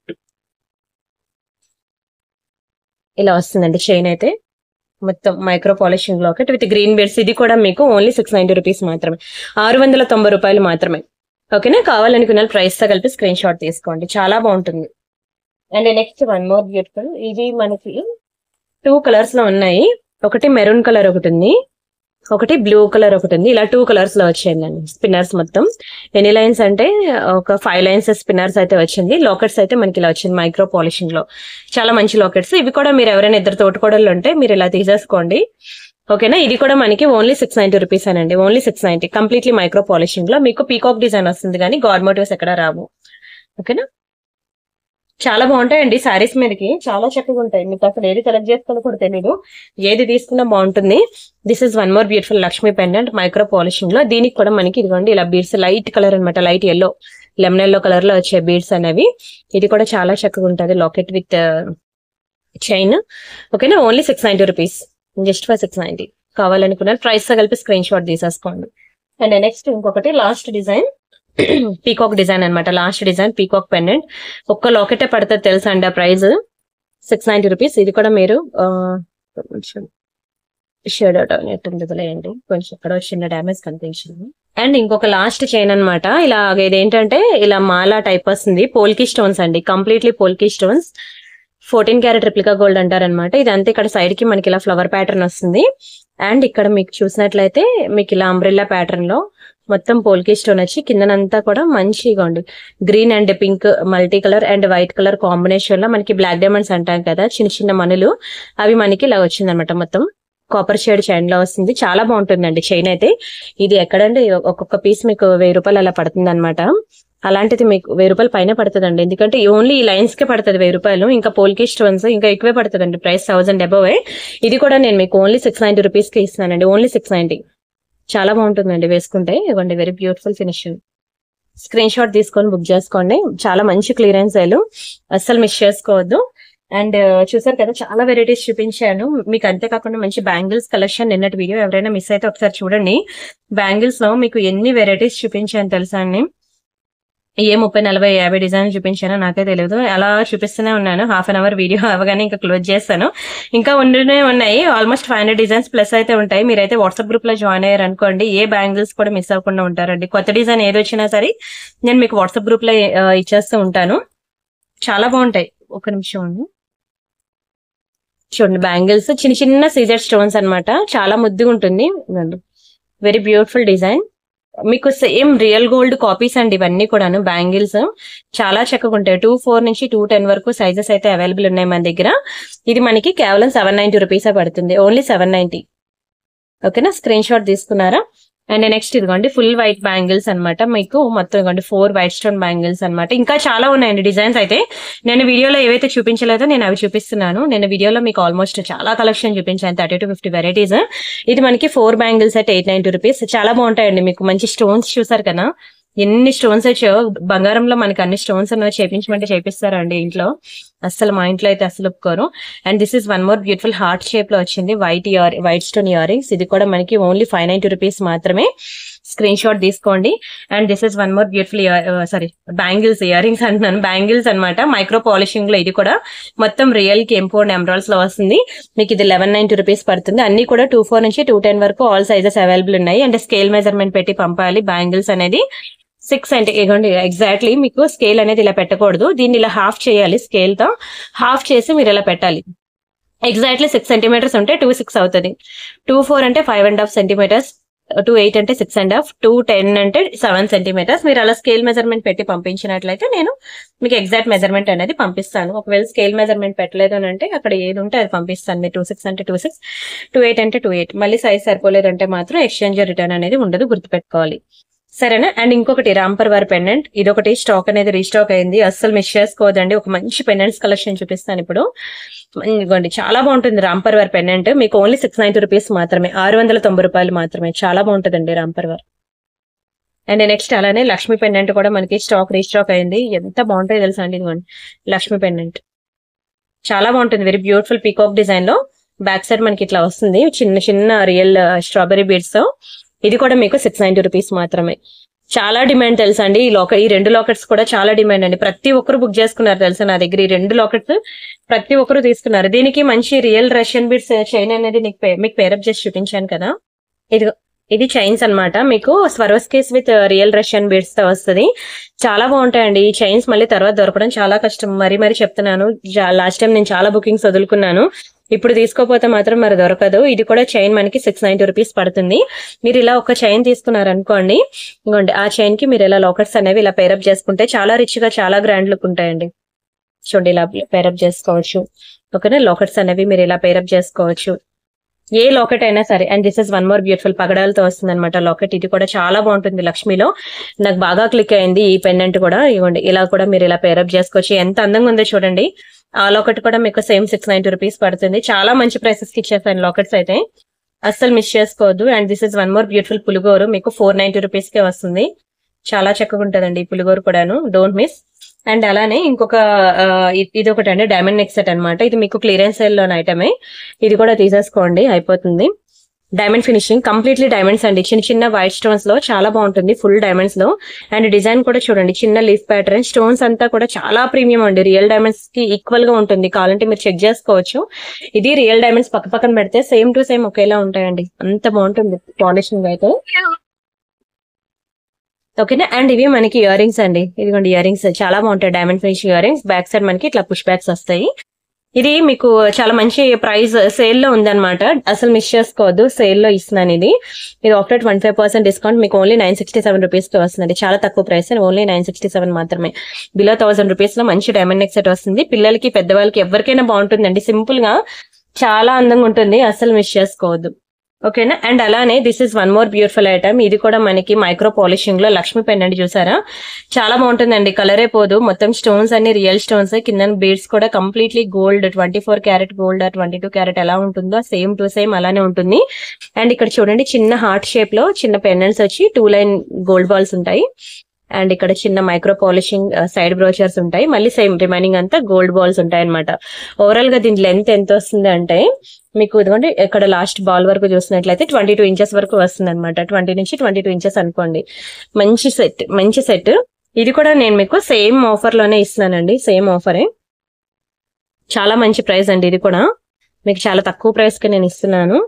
ఇలా వస్తుందండి చైన్ అయితే మొత్తం micro polishing locket with green beads ఇది కూడా మీకు ఓన్లీ సిక్స్ నైన్టీ రూపీస్ మాత్రమే ఆరు వందల తొంభై రూపాయలు మాత్రమే ఓకేనా కావాలనుకున్న ప్రైస్ తో కలిపి స్క్రీన్ షాట్ తీసుకోండి చాలా బాగుంటుంది and next one more beautiful ఇది మనకి టూ కలర్స్ లో ఉన్నాయి ఒకటి మెరూన్ కలర్ ఒకటి ఉంది ఒకటి బ్లూ కలర్ ఒకటి ఉంది ఇలా టూ కలర్స్ లో వచ్చాయండి స్పిన్నర్స్ మొత్తం ఎన్ని లైన్స్ అంటే ఒక ఫైవ్ లైన్స్ స్పిన్నర్స్ అయితే వచ్చింది లాకెట్స్ అయితే మనకి ఇలా వచ్చింది మైక్రో పాలిషింగ్ లో చాలా మంచి లాకెట్స్ ఇవి కూడా మీరు ఎవరైనా ఇద్దరు తోటకోడళ్ళు ఉంటే మీరు ఇలా తీసేసుకోండి ఓకేనా ఇది కూడా మనకి ఓన్లీ సిక్స్ నైన్టీ రూపీస్ అనండి only six ninety completely micro polishing లో మీకు పీకాక్ డిజైన్ వస్తుంది కానీ గవర్నమెంట్ ఎక్కడ రావు ఓకేనా చాలా బాగుంటాయండి సారీస్ మీదకి చాలా చక్కగా ఉంటాయి మీకు అసలు ఏది సెలెక్ట్ చేసుకోవాలో కూడా తెలియదు ఏది తీసుకున్నా బాగుంటుంది this is one more beautiful Lakshmi pendant micro polishing లో దీనికి కూడా మనకి ఇదిగోండి ఇలా బీడ్స్ లైట్ కలర్ అన్నమాట light yellow lemon yellow colour లో వచ్చే బీడ్స్ అనేవి ఇది కూడా చాలా చక్కగా ఉంటుంది లాకెట్ విత్ చైన్ ఓకేనా only six ninety rupees just for six ninety కావాలనుకున్నారు ప్రైస్ తో కలిపి స్క్రీన్ షాట్ తీసేసుకోండి అండ్ నెక్స్ట్ ఇంకొకటి లాస్ట్ డిజైన్ పీకాక్ డిజైన్ అన్నమాట లాస్ట్ డిజైన్ పీకాక్ పెండెంట్ ఒక్క లాకెటే పడుతుంది తెలుసా అండి ఆ ప్రైస్ సిక్స్ నైన్టీ రూపీస్ ఇది కూడా మీరు ఆ, కొంచెం షేడ్ అవుట్ అయినట్టు ఉందిలేండి కొంచెం ఎక్కడో చిన్న డ్యామేజ్ కనిపించింది అండ్ ఇంకొక లాస్ట్ చైన్ అన్నమాట ఇలా ఇదేంటంటే ఇలా మాలా టైప్ వస్తుంది పోల్కి స్టోన్స్ అండి completely polki stones fourteen carat replica gold అంటారనమాట ఇదంతా ఇక్కడ సైడ్ కి మనకి ఇలా ఫ్లవర్ ప్యాటర్న్ వస్తుంది అండ్ ఇక్కడ మీకు చూసినట్లయితే మీకు ఇలా అంబ్రెల్లా ప్యాటర్న్ లో మొత్తం పోల్కి స్టోన్ వచ్చి కిందనంతా కూడా మంచిగా ఉంది green and pink multi colour and white colour combination లో మనకి బ్లాక్ డైమండ్స్ అంటాం కదా చిన్న చిన్న మనులు అవి మనకి ఇలా వచ్చిందనమాట మొత్తం కాపర్ షేడ్ చైన్ లో వస్తుంది చాలా బాగుంటుందండి చైన్ అయితే ఇది ఎక్కడంటే ఒక్కొక్క పీస్ మీకు వెయ్యి రూపాయలు అలా పడుతుంది అనమాట అలాంటిది మీకు వెయ్యి రూపాయలు పైన పడుతుందండి ఎందుకంటే ఓన్లీ ఈ లైన్స్ కే పడుతుంది వెయ్యి రూపాయలు ఇంకా పోల్కి స్టోన్స్ ఇంకా ఎక్కువే పడుతుందండి ప్రైస్ థౌసండ్ అబోవే ఇది కూడా నేను మీకు ఓన్లీ సిక్స్ నైన్టీ రూపీస్ కి ఇస్తున్నానండి ఓన్లీ సిక్స్ నైన్టీ చాలా బాగుంటుందండి వేసుకుంటే ఇవ్వండి very beautiful finishing screen shot తీసుకొని బుక్ చేసుకోండి చాలా మంచి క్లియరెన్స్ సేల్ అస్సలు మిస్ చేసుకోవద్దు అండ్ చూసారు కదా చాలా వెరైటీస్ చూపించాను మీకు అంతేకాకుండా మంచి బ్యాంగిల్స్ కలెక్షన్ నిన్నటి వీడియో ఎవరైనా మిస్ అయితే ఒకసారి చూడండి బ్యాంగిల్స్ లో మీకు ఎన్ని వెరైటీస్ చూపించాను తెలుసా అండి ఏ ముప్పై నలభై యాభై డిజైన్ చూపించానో నాకే తెలియదు అలా చూపిస్తూనే ఉన్నాను హాఫ్ అన్ అవర్ వీడియో అవగానే ఇంకా క్లోజ్ చేస్తాను ఇంకా ఉంటూనే ఉన్నాయి almost five hundred designs plus అయితే ఉంటాయి మీరైతే వాట్సాప్ గ్రూప్ లో జాయిన్ అయ్యారు అనుకోండి ఏ బ్యాంగిల్స్ కూడా మిస్ అవ్వకుండా ఉంటారండి కొత్త డిజైన్ ఏది వచ్చినా సరే నేను మీకు వాట్సాప్ గ్రూప్ లో ఆ, ఇచ్చేస్తూ ఉంటాను చాలా బాగుంటాయి ఒక నిమిషం ఉండు. చూడండి బ్యాంగిల్స్ చిన్న చిన్న సీజర్ స్టోన్స్ అన్నమాట చాలా ముద్దుగా ఉంటుంది వెరీ బ్యూటిఫుల్ డిజైన్ మీకు సేమ్ రియల్ గోల్డ్ కాపీస్ అండి ఇవన్నీ కూడాను బ్యాంగిల్స్ చాలా చక్కగా ఉంటాయి టూ ఫోర్ నుంచి టూ టెన్ వరకు సైజెస్ అయితే అవైలబుల్ ఉన్నాయి మన దగ్గర ఇది మనకి కేవలం సెవెన్ నైన్టీ రూపీసే పడుతుంది ఓన్లీ సెవెన్ నైన్టీ ఓకేనా స్క్రీన్ షాట్ తీసుకున్నారా అండ్ నెక్స్ట్ ఇదిగోండి ఫుల్ వైట్ బ్యాంగిల్స్ అన్నమాట మీకు మొత్తం ఇదిగోండి ఫోర్ వైట్ స్టోన్ బ్యాంగిల్స్ అన్నమాట ఇంకా చాలా ఉన్నాయండి డిజైన్స్ అయితే నేను వీడియోలో ఏవైతే చూపించలేదో నేను అవి చూపిస్తున్నాను నేను వీడియోలో మీకు ఆల్మోస్ట్ చాలా కలెక్షన్ చూపించాను థర్టీ టు ఫిఫ్టీ వెరైటీస్ ఇది మనకి ఫోర్ బ్యాంగిల్స్ అయితే ఎయిట్ నైన్టీ రూపీస్ చాలా బాగుంటాయండి మీకు మంచి స్టోన్స్ చూసారు కదా ఎన్ని స్టోన్స్ వచ్చాయో బంగారంలో మనకి అన్ని స్టోన్స్ అనేవి చేపించమంటే చేపిస్తారండి ఇంట్లో అసలు మా ఇంట్లో అయితే అసలు ఒప్పుకోరు and this is one more beautiful heart shape లో వచ్చింది white ear white stone earrings ఇది కూడా మనకి ఓన్లీ ఫైవ్ నైన్టీ రూపీస్ మాత్రమే స్క్రీన్ షాట్ తీసుకోండి and this is one more beautiful sorry bangles earrings అంటున్నాను బ్యాంగిల్స్ అన్నమాట micro polishing లో ఇది కూడా మొత్తం రియల్ కి ఎంపోర్డ్ ఎమరాల్స్ లో వస్తుంది మీకు ఇది లెవెన్ నైన్టీ రూపీస్ పడుతుంది అన్ని కూడా టూ ఫోర్ నుంచి టూ టెన్ వరకు ఆల్ సైజెస్ అవైలబుల్ ఉన్నాయి అండ్ స్కేల్ మెజర్మెంట్ పెట్టి పంపాలి బ్యాంగిల్స్ అనేది సిక్స్ అంటే ఇగోండి ఎగ్జాక్ట్లీ మీకు స్కేల్ అనేది ఇలా పెట్టకూడదు దీన్ని ఇలా హాఫ్ చేయాలి స్కేల్ తో హాఫ్ చేసి మీరు ఇలా పెట్టాలి ఎగ్జాక్ట్లీ సిక్స్ సెంటీమీటర్స్ ఉంటే టూ సిక్స్ అవుతుంది టూ ఫోర్ అంటే five and half centimetres two eight అంటే six and half two ten అంటే సెవెన్ సెంటీమీటర్స్ మీరు అలా స్కేల్ మెజర్మెంట్ పెట్టి పంపించినట్లయితే నేను మీకు ఎగ్జాక్ట్ మెజర్మెంట్ అనేది పంపిస్తాను ఒకవేళ స్కేల్ మెజర్మెంట్ పెట్టలేదు అని అంటే అక్కడ ఏది ఉంటే అది పంపిస్తాను మీరు టూ సిక్స్ అంటే టూ సిక్స్ టూ ఎయిట్ అంటే టూ ఎయిట్ మళ్ళీ సైజ్ సరిపోలేదు అంటే మాత్రం ఎక్స్చేంజ్ రిటర్న్ అనేది ఉండదు గుర్తుపెట్టుకోవాలి సరేనా అండ్ ఇంకొకటి రాంపర్ వారి పెండెంట్ ఇదొకటి స్టాక్ అనేది రీస్టాక్ అయింది అస్సలు మిస్ చేసుకోవద్దండి ఒక మంచి పెండెంట్స్ కలెక్షన్ చూపిస్తాను ఇప్పుడు ఇదిగోండి చాలా బాగుంటుంది రాంపర్ వారి పెండెంట్ మీకు ఓన్లీ సిక్స్ నైన్టీ రూపీస్ మాత్రమే ఆరు వందల తొంభై రూపాయలు మాత్రమే చాలా బాగుంటుందండి రాంపర్ వార్ అండ్ నెక్స్ట్ అలానే లక్ష్మీ పెండెంట్ కూడా మనకి స్టాక్ రీస్టాక్ అయింది ఎంత బాగుంటాయి తెలుసా అండి ఇదిగోండి లక్ష్మీ పెండెంట్ చాలా బాగుంటుంది వెరీ బ్యూటిఫుల్ పీకాక్ డిజైన్ లో బ్యాక్ సైడ్ మనకి ఇట్లా వస్తుంది చిన్న చిన్న రియల్ స్ట్రాబెరీ బీడ్స్ తో ఇది కూడా మీకు సిక్స్ నైన్టీ రూపీస్ మాత్రమే చాలా డిమాండ్ తెలుసా అండి ఈ లోక ఈ రెండు లాకెట్స్ కూడా చాలా డిమాండ్ అండి ప్రతి ఒక్కరు బుక్ చేసుకున్నారు తెలుసా నా దగ్గర ఈ రెండు లాకెట్స్ ప్రతి ఒక్కరు తీసుకున్నారు దీనికి మంచి రియల్ రష్యన్ బీడ్స్ చైన్ అనేది నీకు పే- మీకు పేరప్ చేసి చూపించాను కదా ఇది ఇది చైన్స్ అన్నమాట మీకు స్వరోస్ కేస్ విత్ రియల్ రష్యన్ బీడ్స్ తో వస్తుంది చాలా బాగుంటాయండి ఈ చైన్స్ మళ్ళీ తర్వాత దొరకడం చాలా కష్టం మరీ మరీ చెప్తున్నాను లాస్ట్ టైం నేను చాలా బుకింగ్స్ వదులుకున్నాను ఇప్పుడు తీసుకోపోతే మాత్రం మరి దొరకదు ఇది కూడా చైన్ మనకి సిక్స్ నైన్టీ రూపీస్ పడుతుంది మీరు ఇలా ఒక చైన్ తీసుకున్నారు అనుకోండి ఇంకోండి ఆ చైన్ కి మీరు ఇలా లాకెట్స్ అనేవి ఇలా పేరప్ చేసుకుంటే చాలా రిచ్ గా చాలా గ్రాండ్ లుక్ ఉంటాయండి చూడండి ఇలా పేరప్ చేసుకోవచ్చు ఓకేనా లాకెట్స్ అనేవి మీరు ఇలా పేరప్ చేసుకోవచ్చు ఏ లాకెట్ అయినా సరే and this is one more beautiful పగడాలతో వస్తుంది అనమాట లాకెట్ ఇది కూడా చాలా బాగుంటుంది లక్ష్మిలో నాకు బాగా క్లిక్ అయింది ఈ పెండెంట్ కూడా ఇవ్వండి ఇలా కూడా మీరు ఇలా పేరప్ చేసుకోవచ్చు ఎంత అందంగా ఉందో చూడండి ఆ లాకెట్ కూడా మీకు సేమ్ సిక్స్ నైన్టీ రూపీస్ పడుతుంది చాలా మంచి ప్రైసెస్ కి ఇచ్చేసాను లాకెట్స్ అయితే అస్సలు మిస్ చేసుకోవద్దు and this is one more beautiful పులిగోరు మీకు ఫోర్ నైన్టీ రూపీస్ కే వస్తుంది చాలా చక్కగా ఉంటదండి ఈ పులిగోరు కూడాను డోంట్ మిస్ అండ్ అలానే ఇంకొక ఆ, ఇ- ఇది ఒకటి అండి డైమండ్ నెక్ సెట్ అనమాట ఇది మీకు క్లియరెన్స్ సేల్ లోని ఐటమే ఇది కూడా తీసేసుకోండి అయిపోతుంది డైమండ్ ఫినిషింగ్ కంప్లీట్లీ డైమండ్స్ అండి చిన్న చిన్న వైట్ స్టోన్స్ లో చాలా బాగుంటుంది ఫుల్ డైమండ్స్ లో అండ్ డిజైన్ కూడా చూడండి చిన్న లీఫ్ ప్యాటర్న్ స్టోన్స్ అంతా కూడా చాలా ప్రీమియం అండి రియల్ డైమండ్స్ కి ఈక్వల్ గా ఉంటుంది కావాలంటే మీరు చెక్ చేసుకోవచ్చు ఇది రియల్ డైమండ్స్ పక్క పక్కన పెడితే సేమ్ టు సేమ్ ఒకేలా ఉంటాయండి అంత బాగుంటుంది పాలిషింగ్ అయితే ఓకేనా అండ్ ఇవి మనకి ఇయర్ రింగ్స్ అండి ఇదిగోండి ఇయర్ రింగ్స్ చాలా బాగుంటాయి diamond finish earrings back side మనకి ఇట్లా పుష్ బ్యాక్స్ వస్తాయి ఇది మీకు చాలా మంచి ప్రైస్ సేల్ లో ఉందన్నమాట అసలు మిస్ చేసుకోవద్దు సేల్ లో ఇస్తున్నాను ఇది ఇది after twenty five percent discount మీకు only nine sixty seven rupees కి వస్తుంది చాలా తక్కువ price only nine sixty seven మాత్రమే బిలో థౌసండ్ రూపీస్ లో మంచి డైమండ్ నెక్ సెట్ వస్తుంది పిల్లలకి పెద్దవాళ్ళకి ఎవరికైనా బాగుంటుందండి సింపుల్ గా చాలా అందంగా ఉంటుంది అసలు మిస్ చేసుకోవద్దు ఓకేనా అండ్ అలానే this is one more beautiful item ఇది కూడా మనకి మైక్రో పాలిషింగ్ లో లక్ష్మీ పెండెంట్ చూసారా చాలా బాగుంటుందండి కలరే పోదు మొత్తం స్టోన్స్ అన్ని రియల్ స్టోన్స్ కింద బీడ్స్ కూడా completely gold twenty four carat gold twenty two carat ఎలా ఉంటుందో సేమ్ టు సేమ్ అలానే ఉంటుంది అండ్ ఇక్కడ చూడండి చిన్న హార్ట్ షేప్ లో చిన్న పెండెంట్స్ వచ్చి టూ లైన్ గోల్డ్ బాల్స్ ఉంటాయి అండ్ ఇక్కడ చిన్న మైక్రో పాలిషింగ్ సైడ్ బ్రోచర్స్ ఉంటాయి మళ్ళీ సేమ్ రిమైనింగ్ అంతా గోల్డ్ బాల్స్ ఉంటాయి అనమాట ఓవరాల్ గా దీని లెంత్ ఎంత వస్తుంది అంటే మీకు ఇదిగోండి ఇక్కడ లాస్ట్ బాల్ వరకు చూసినట్లయితే ట్వంటీ టూ ఇంచెస్ వరకు వస్తుంది అనమాట ట్వంటీ నుంచి ట్వంటీ టూ ఇంచెస్ అనుకోండి మంచి సెట్ మంచి సెట్ ఇది కూడా నేను మీకు సేమ్ ఆఫర్ లోనే ఇస్తున్నానండి సేమ్ ఆఫరే చాలా మంచి ప్రైస్ అండి ఇది కూడా మీకు చాలా తక్కువ ప్రైస్ కి నేను ఇస్తున్నాను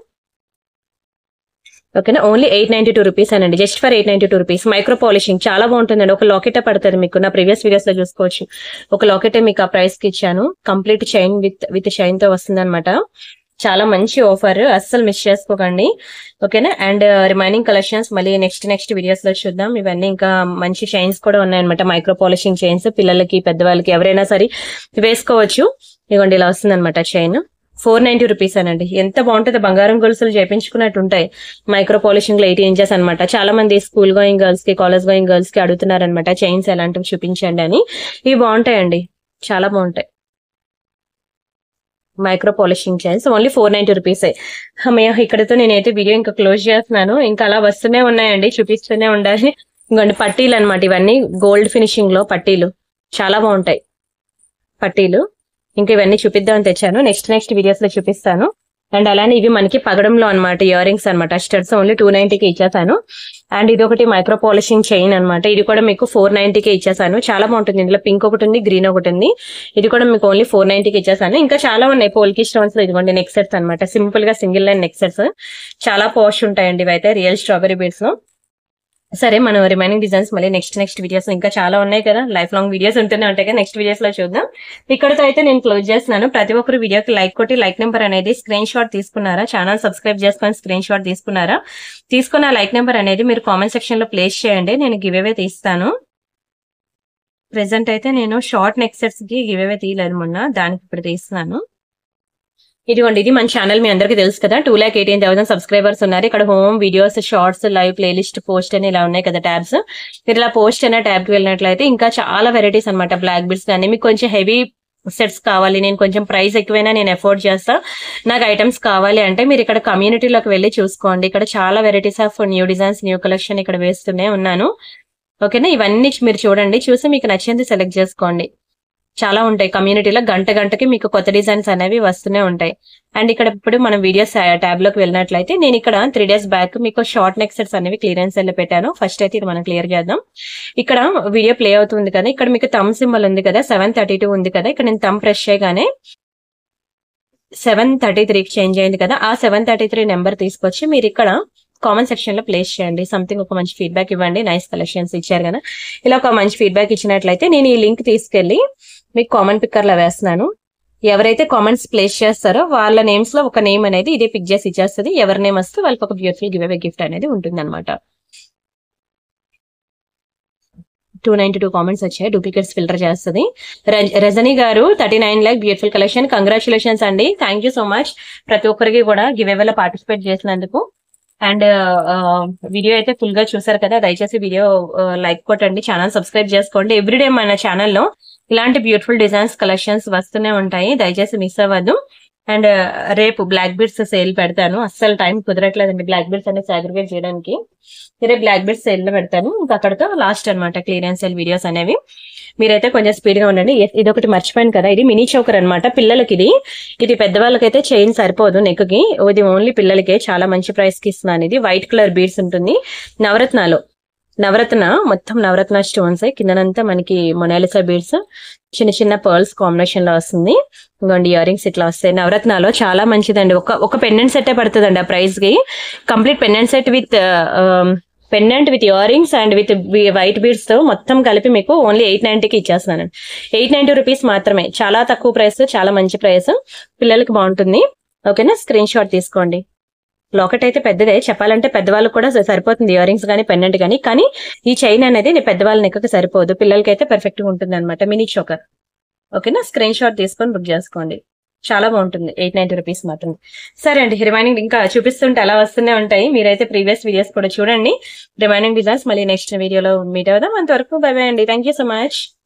ఓకేనా only eight ninety two rupees అనండి just for eight ninety two rupees micro polishing చాలా బాగుంటుందండి ఒక లాకెటే పడుతుంది మీకు నా ప్రీవియస్ వీడియోస్ లో చూసుకోవచ్చు ఒక లాకెటే మీకు ఆ ప్రైస్ కి ఇచ్చాను complete chain with with chain తో వస్తుంది అనమాట చాలా మంచి ఆఫర్ అస్సలు మిస్ చేసుకోకండి ఓకేనా అండ్ రిమైనింగ్ కలెక్షన్స్ మళ్ళీ నెక్స్ట్ నెక్స్ట్ వీడియోస్ లో చూద్దాం ఇవన్నీ ఇంకా మంచి చైన్స్ కూడా ఉన్నాయన్నమాట మైక్రో పాలిషింగ్ చైన్స్ పిల్లలకి పెద్దవాళ్ళకి ఎవరైనా సరే వేసుకోవచ్చు ఇదిగోండి ఇలా వస్తుంది అనమాట చైన్ ఫోర్ నైన్టీ రూపీస్ అనండి ఎంత బాగుంటుంది బంగారం గొలుసులు చేపించుకున్నట్టు ఉంటాయి మైక్రో పాలిషింగ్ లో ఎయిటీ ఇంచెస్ అనమాట చాలా మంది స్కూల్ గోయింగ్ గర్ల్స్ కి కాలేజ్ గోయింగ్ గర్ల్స్ కి అడుగుతున్నారు అనమాట చైన్స్ ఎలాంటివి చూపించండి అని ఇవి బాగుంటాయండి చాలా బాగుంటాయి micro polishing chains only four ninety rupees అమ్మయ్య ఇక్కడతో నేనైతే వీడియో ఇంకా క్లోజ్ చేస్తున్నాను ఇంకా అలా వస్తూనే ఉన్నాయండి చూపిస్తూనే ఉండాలి ఇంకోండి పట్టీలు అనమాట ఇవన్నీ గోల్డ్ ఫినిషింగ్ లో పట్టీలు చాలా బాగుంటాయి పట్టీలు ఇంకా ఇవన్నీ చూపిద్దామని తెచ్చాను నెక్స్ట్ నెక్స్ట్ వీడియోస్ లో చూపిస్తాను అండ్ అలానే ఇవి మనకి పగడంలో అనమాట ఇయర్ రింగ్స్ అనమాట స్టడ్స్ ఓన్లీ టూ నైన్టీకి ఇచ్చేసాను అండ్ ఇది ఒకటి మైక్రో పాలిషింగ్ చైన్ అనమాట ఇది కూడా మీకు ఫోర్ నైన్టీకి ఇచ్చేసాను చాలా బాగుంటుంది ఇందులో పింక్ ఒకటి ఉంది గ్రీన్ ఒకటి ఉంది ఇది కూడా మీకు ఓన్లీ ఫోర్ నైన్టీకి ఇచ్చేసాను ఇంకా చాలా ఉన్నాయి పోల్కి స్టోన్స్ లో ఇదిగోండి నెక్ సెట్స్ అనమాట సింపుల్ గా సింగిల్ లైన్ నెక్ సెట్స్ చాలా పాష్ ఉంటాయండి ఇవైతే రియల్ స్ట్రాబెరీ బీడ్స్ లో సరే మనం రిమైనింగ్ డిజైన్స్ మళ్ళీ నెక్స్ట్ నెక్స్ట్ వీడియోస్ ఇంకా చాలా ఉన్నాయి కదా లైఫ్ లాంగ్ వీడియోస్ ఉంటూనే ఉంటాయి కదా నెక్స్ట్ వీడియోస్ లో చూద్దాం ఇక్కడతో అయితే నేను క్లోజ్ చేస్తున్నాను ప్రతి ఒక్కరు వీడియోకి లైక్ కొట్టి లైక్ నెంబర్ అనేది స్క్రీన్ షాట్ తీసుకున్నారా ఛానల్ సబ్స్క్రైబ్ చేసుకొని స్క్రీన్ షాట్ తీసుకున్నారా తీసుకున్న లైక్ నెంబర్ అనేది మీరు కామెంట్ సెక్షన్ లో ప్లేస్ చేయండి నేను గివ్ అవే తీస్తాను ప్రెసెంట్ అయితే నేను షార్ట్ నెక్ సెట్స్ కి గివ్ అవే తీయలేదు మొన్న దానికి ఇప్పుడు తీస్తున్నాను ఇదిగోండి ఇది మన ఛానల్ మీ అందరికీ తెలుసు కదా two lakh eighteen thousand subscribers ఉన్నారు ఇక్కడ home videos shorts live playlist post అని ఇలా ఉన్నాయి కదా ట్యాబ్స్ మీరు ఇలా పోస్ట్ అనే ట్యాబ్ కి వెళ్ళినట్లయితే ఇంకా చాలా వెరైటీస్ అనమాట బ్లాక్ బిడ్స్ కానీ మీకు కొంచెం హెవీ సెట్స్ కావాలి నేను కొంచెం ప్రైస్ ఎక్కువైనా నేను ఎఫోర్డ్ చేస్తా నాకు ఐటమ్స్ కావాలి అంటే మీరు ఇక్కడ కమ్యూనిటీలోకి వెళ్ళి చూసుకోండి ఇక్కడ చాలా varieties of new designs new collection ఇక్కడ వేస్తూనే ఉన్నాను ఓకేనా ఇవన్నీ మీరు చూడండి చూసి మీకు నచ్చింది సెలెక్ట్ చేసుకోండి చాలా ఉంటాయి కమ్యూనిటీలో గంట గంటకి మీకు కొత్త డిజైన్స్ అనేవి వస్తూనే ఉంటాయి అండ్ ఇక్కడ ఇప్పుడు మనం వీడియోస్ ట్యాబ్ లోకి వెళ్ళినట్లయితే నేను ఇక్కడ త్రీ డేస్ బ్యాక్ మీకు షార్ట్ నెక్ సెట్స్ అనేవి క్లియరెన్స్ వెళ్ళి పెట్టాను ఫస్ట్ అయితే ఇది మనం క్లియర్ చేద్దాం ఇక్కడ వీడియో ప్లే అవుతుంది కదా ఇక్కడ మీకు తమ్ సింబల్ ఉంది కదా సెవెన్ థర్టీ టూ ఉంది కదా ఇక్కడ నేను తమ్ ప్రెస్ చేయగానే సెవెన్ థర్టీ త్రీకి చేంజ్ అయింది కదా ఆ సెవెన్ థర్టీ త్రీ నెంబర్ తీసుకొచ్చి మీరు ఇక్కడ కామెంట్ సెక్షన్ లో ప్లేస్ చేయండి సంథింగ్ ఒక మంచి ఫీడ్బ్యాక్ ఇవ్వండి నైస్ కలెక్షన్స్ ఇచ్చారు కదా ఇలా ఒక మంచి ఫీడ్బ్యాక్ ఇచ్చినట్లయితే నేను ఈ లింక్ తీసుకెళ్లి మీకు కామెంట్ పిక్కర్ లో వేస్తున్నాను ఎవరైతే కామెంట్స్ ప్లేస్ చేస్తారో వాళ్ళ నేమ్స్ లో ఒక నేమ్ అనేది ఇదే పిక్ చేసి ఇచ్చేస్తుంది ఎవరి నేమ్ వస్తే వాళ్ళకి ఒక బ్యూటిఫుల్ గివ్ అవే గిఫ్ట్ అనేది ఉంటుంది అనమాట టూ నైన్టీ టూ కామెంట్స్ వచ్చాయి డూప్లికేట్స్ ఫిల్టర్ చేస్తుంది రజ- Rajani garu thirty nine lakh beautiful collection congratulations అండి థ్యాంక్ యూ సో మచ్ ప్రతి ఒక్కరికి కూడా గివ్ అవేలో పార్టిసిపేట్ చేసినందుకు అండ్ వీడియో అయితే ఫుల్ గా చూసారు కదా దయచేసి వీడియో లైక్ కొట్టండి ఛానల్ సబ్స్క్రైబ్ చేసుకోండి ఎవ్రీడే మన ఛానల్లో ఇలాంటి బ్యూటిఫుల్ డిజైన్స్ కలెక్షన్స్ వస్తూనే ఉంటాయి దయచేసి మిస్ అవ్వద్దు అండ్ రేపు బ్లాక్ బీడ్స్ సేల్ పెడతాను అస్సలు టైం కుదరట్లేదండి బ్లాక్ బీడ్స్ అనేది సాగ్రిగేట్ చేయడానికి రేపు బ్లాక్ బీడ్స్ సేల్ లో పెడతాను ఇంకా అక్కడతో లాస్ట్ అన్నమాట క్లియరెన్స్ సేల్ వీడియోస్ అనేవి మీరైతే కొంచెం స్పీడ్ గా ఉండండి ఎస్, ఇది ఒకటి మర్చిపోయాను కదా ఇది మినీ చోకర్ అన్నమాట పిల్లలకి ఇది ఇది పెద్దవాళ్ళకైతే చైన్ సరిపోదు నెక్ కి ఇది ఓన్లీ పిల్లలకే చాలా మంచి ప్రైస్ కి ఇస్తున్నాను ఇది వైట్ కలర్ బీడ్స్ ఉంటుంది నవరత్నాలు నవరత్న మొత్తం నవరత్న స్టోన్స్ కిందనంతా మనకి మొనాలిసా బీడ్స్ చిన్న చిన్న పర్ల్స్ కాంబినేషన్ లో వస్తుంది ఇంకోండి ఇయర్ రింగ్స్ ఇట్లా వస్తాయి నవరత్నాలో చాలా మంచిదండి ఒక ఒక పెండెంట్ సెట్ పడుతుందండి ఆ ప్రైస్ కి complete pendant set with pendant with earrings and with white beads తో మొత్తం కలిపి మీకు ఓన్లీ ఎయిట్ నైన్టీకి ఇచ్చేస్తున్నాను ఎయిట్ నైన్టీ రూపీస్ మాత్రమే చాలా తక్కువ ప్రైస్ చాలా మంచి ప్రైస్ పిల్లలకి బాగుంటుంది ఓకేనా స్క్రీన్ షాట్ తీసుకోండి లాకెట్ అయితే పెద్దదే చెప్పాలంటే పెద్దవాళ్ళకి కూడా సరిపోతుంది ఇయర్ రింగ్స్ కానీ పెండెంట్ కానీ కానీ ఈ చైన్ అనేది నీ పెద్దవాళ్ళ నెక్కకి సరిపోదు పిల్లలకి అయితే పర్ఫెక్ట్ గా ఉంటుంది అనమాట మినీ చోకర్ ఓకేనా స్క్రీన్ షాట్ తీసుకొని బుక్ చేసుకోండి చాలా బాగుంటుంది ఎయిట్ నైన్టీ రూపీస్ మాత్రం సరే అండి రిమైనింగ్ ఇంకా చూపిస్తుంటే అలా వస్తూనే ఉంటాయి మీరైతే ప్రీవియస్ వీడియోస్ కూడా చూడండి రిమైనింగ్ డిజైన్స్ మళ్ళీ నెక్స్ట్ వీడియోలో మీట్ అవుదాం అంతవరకు బై బై అండి థ్యాంక్ యూ సో మచ్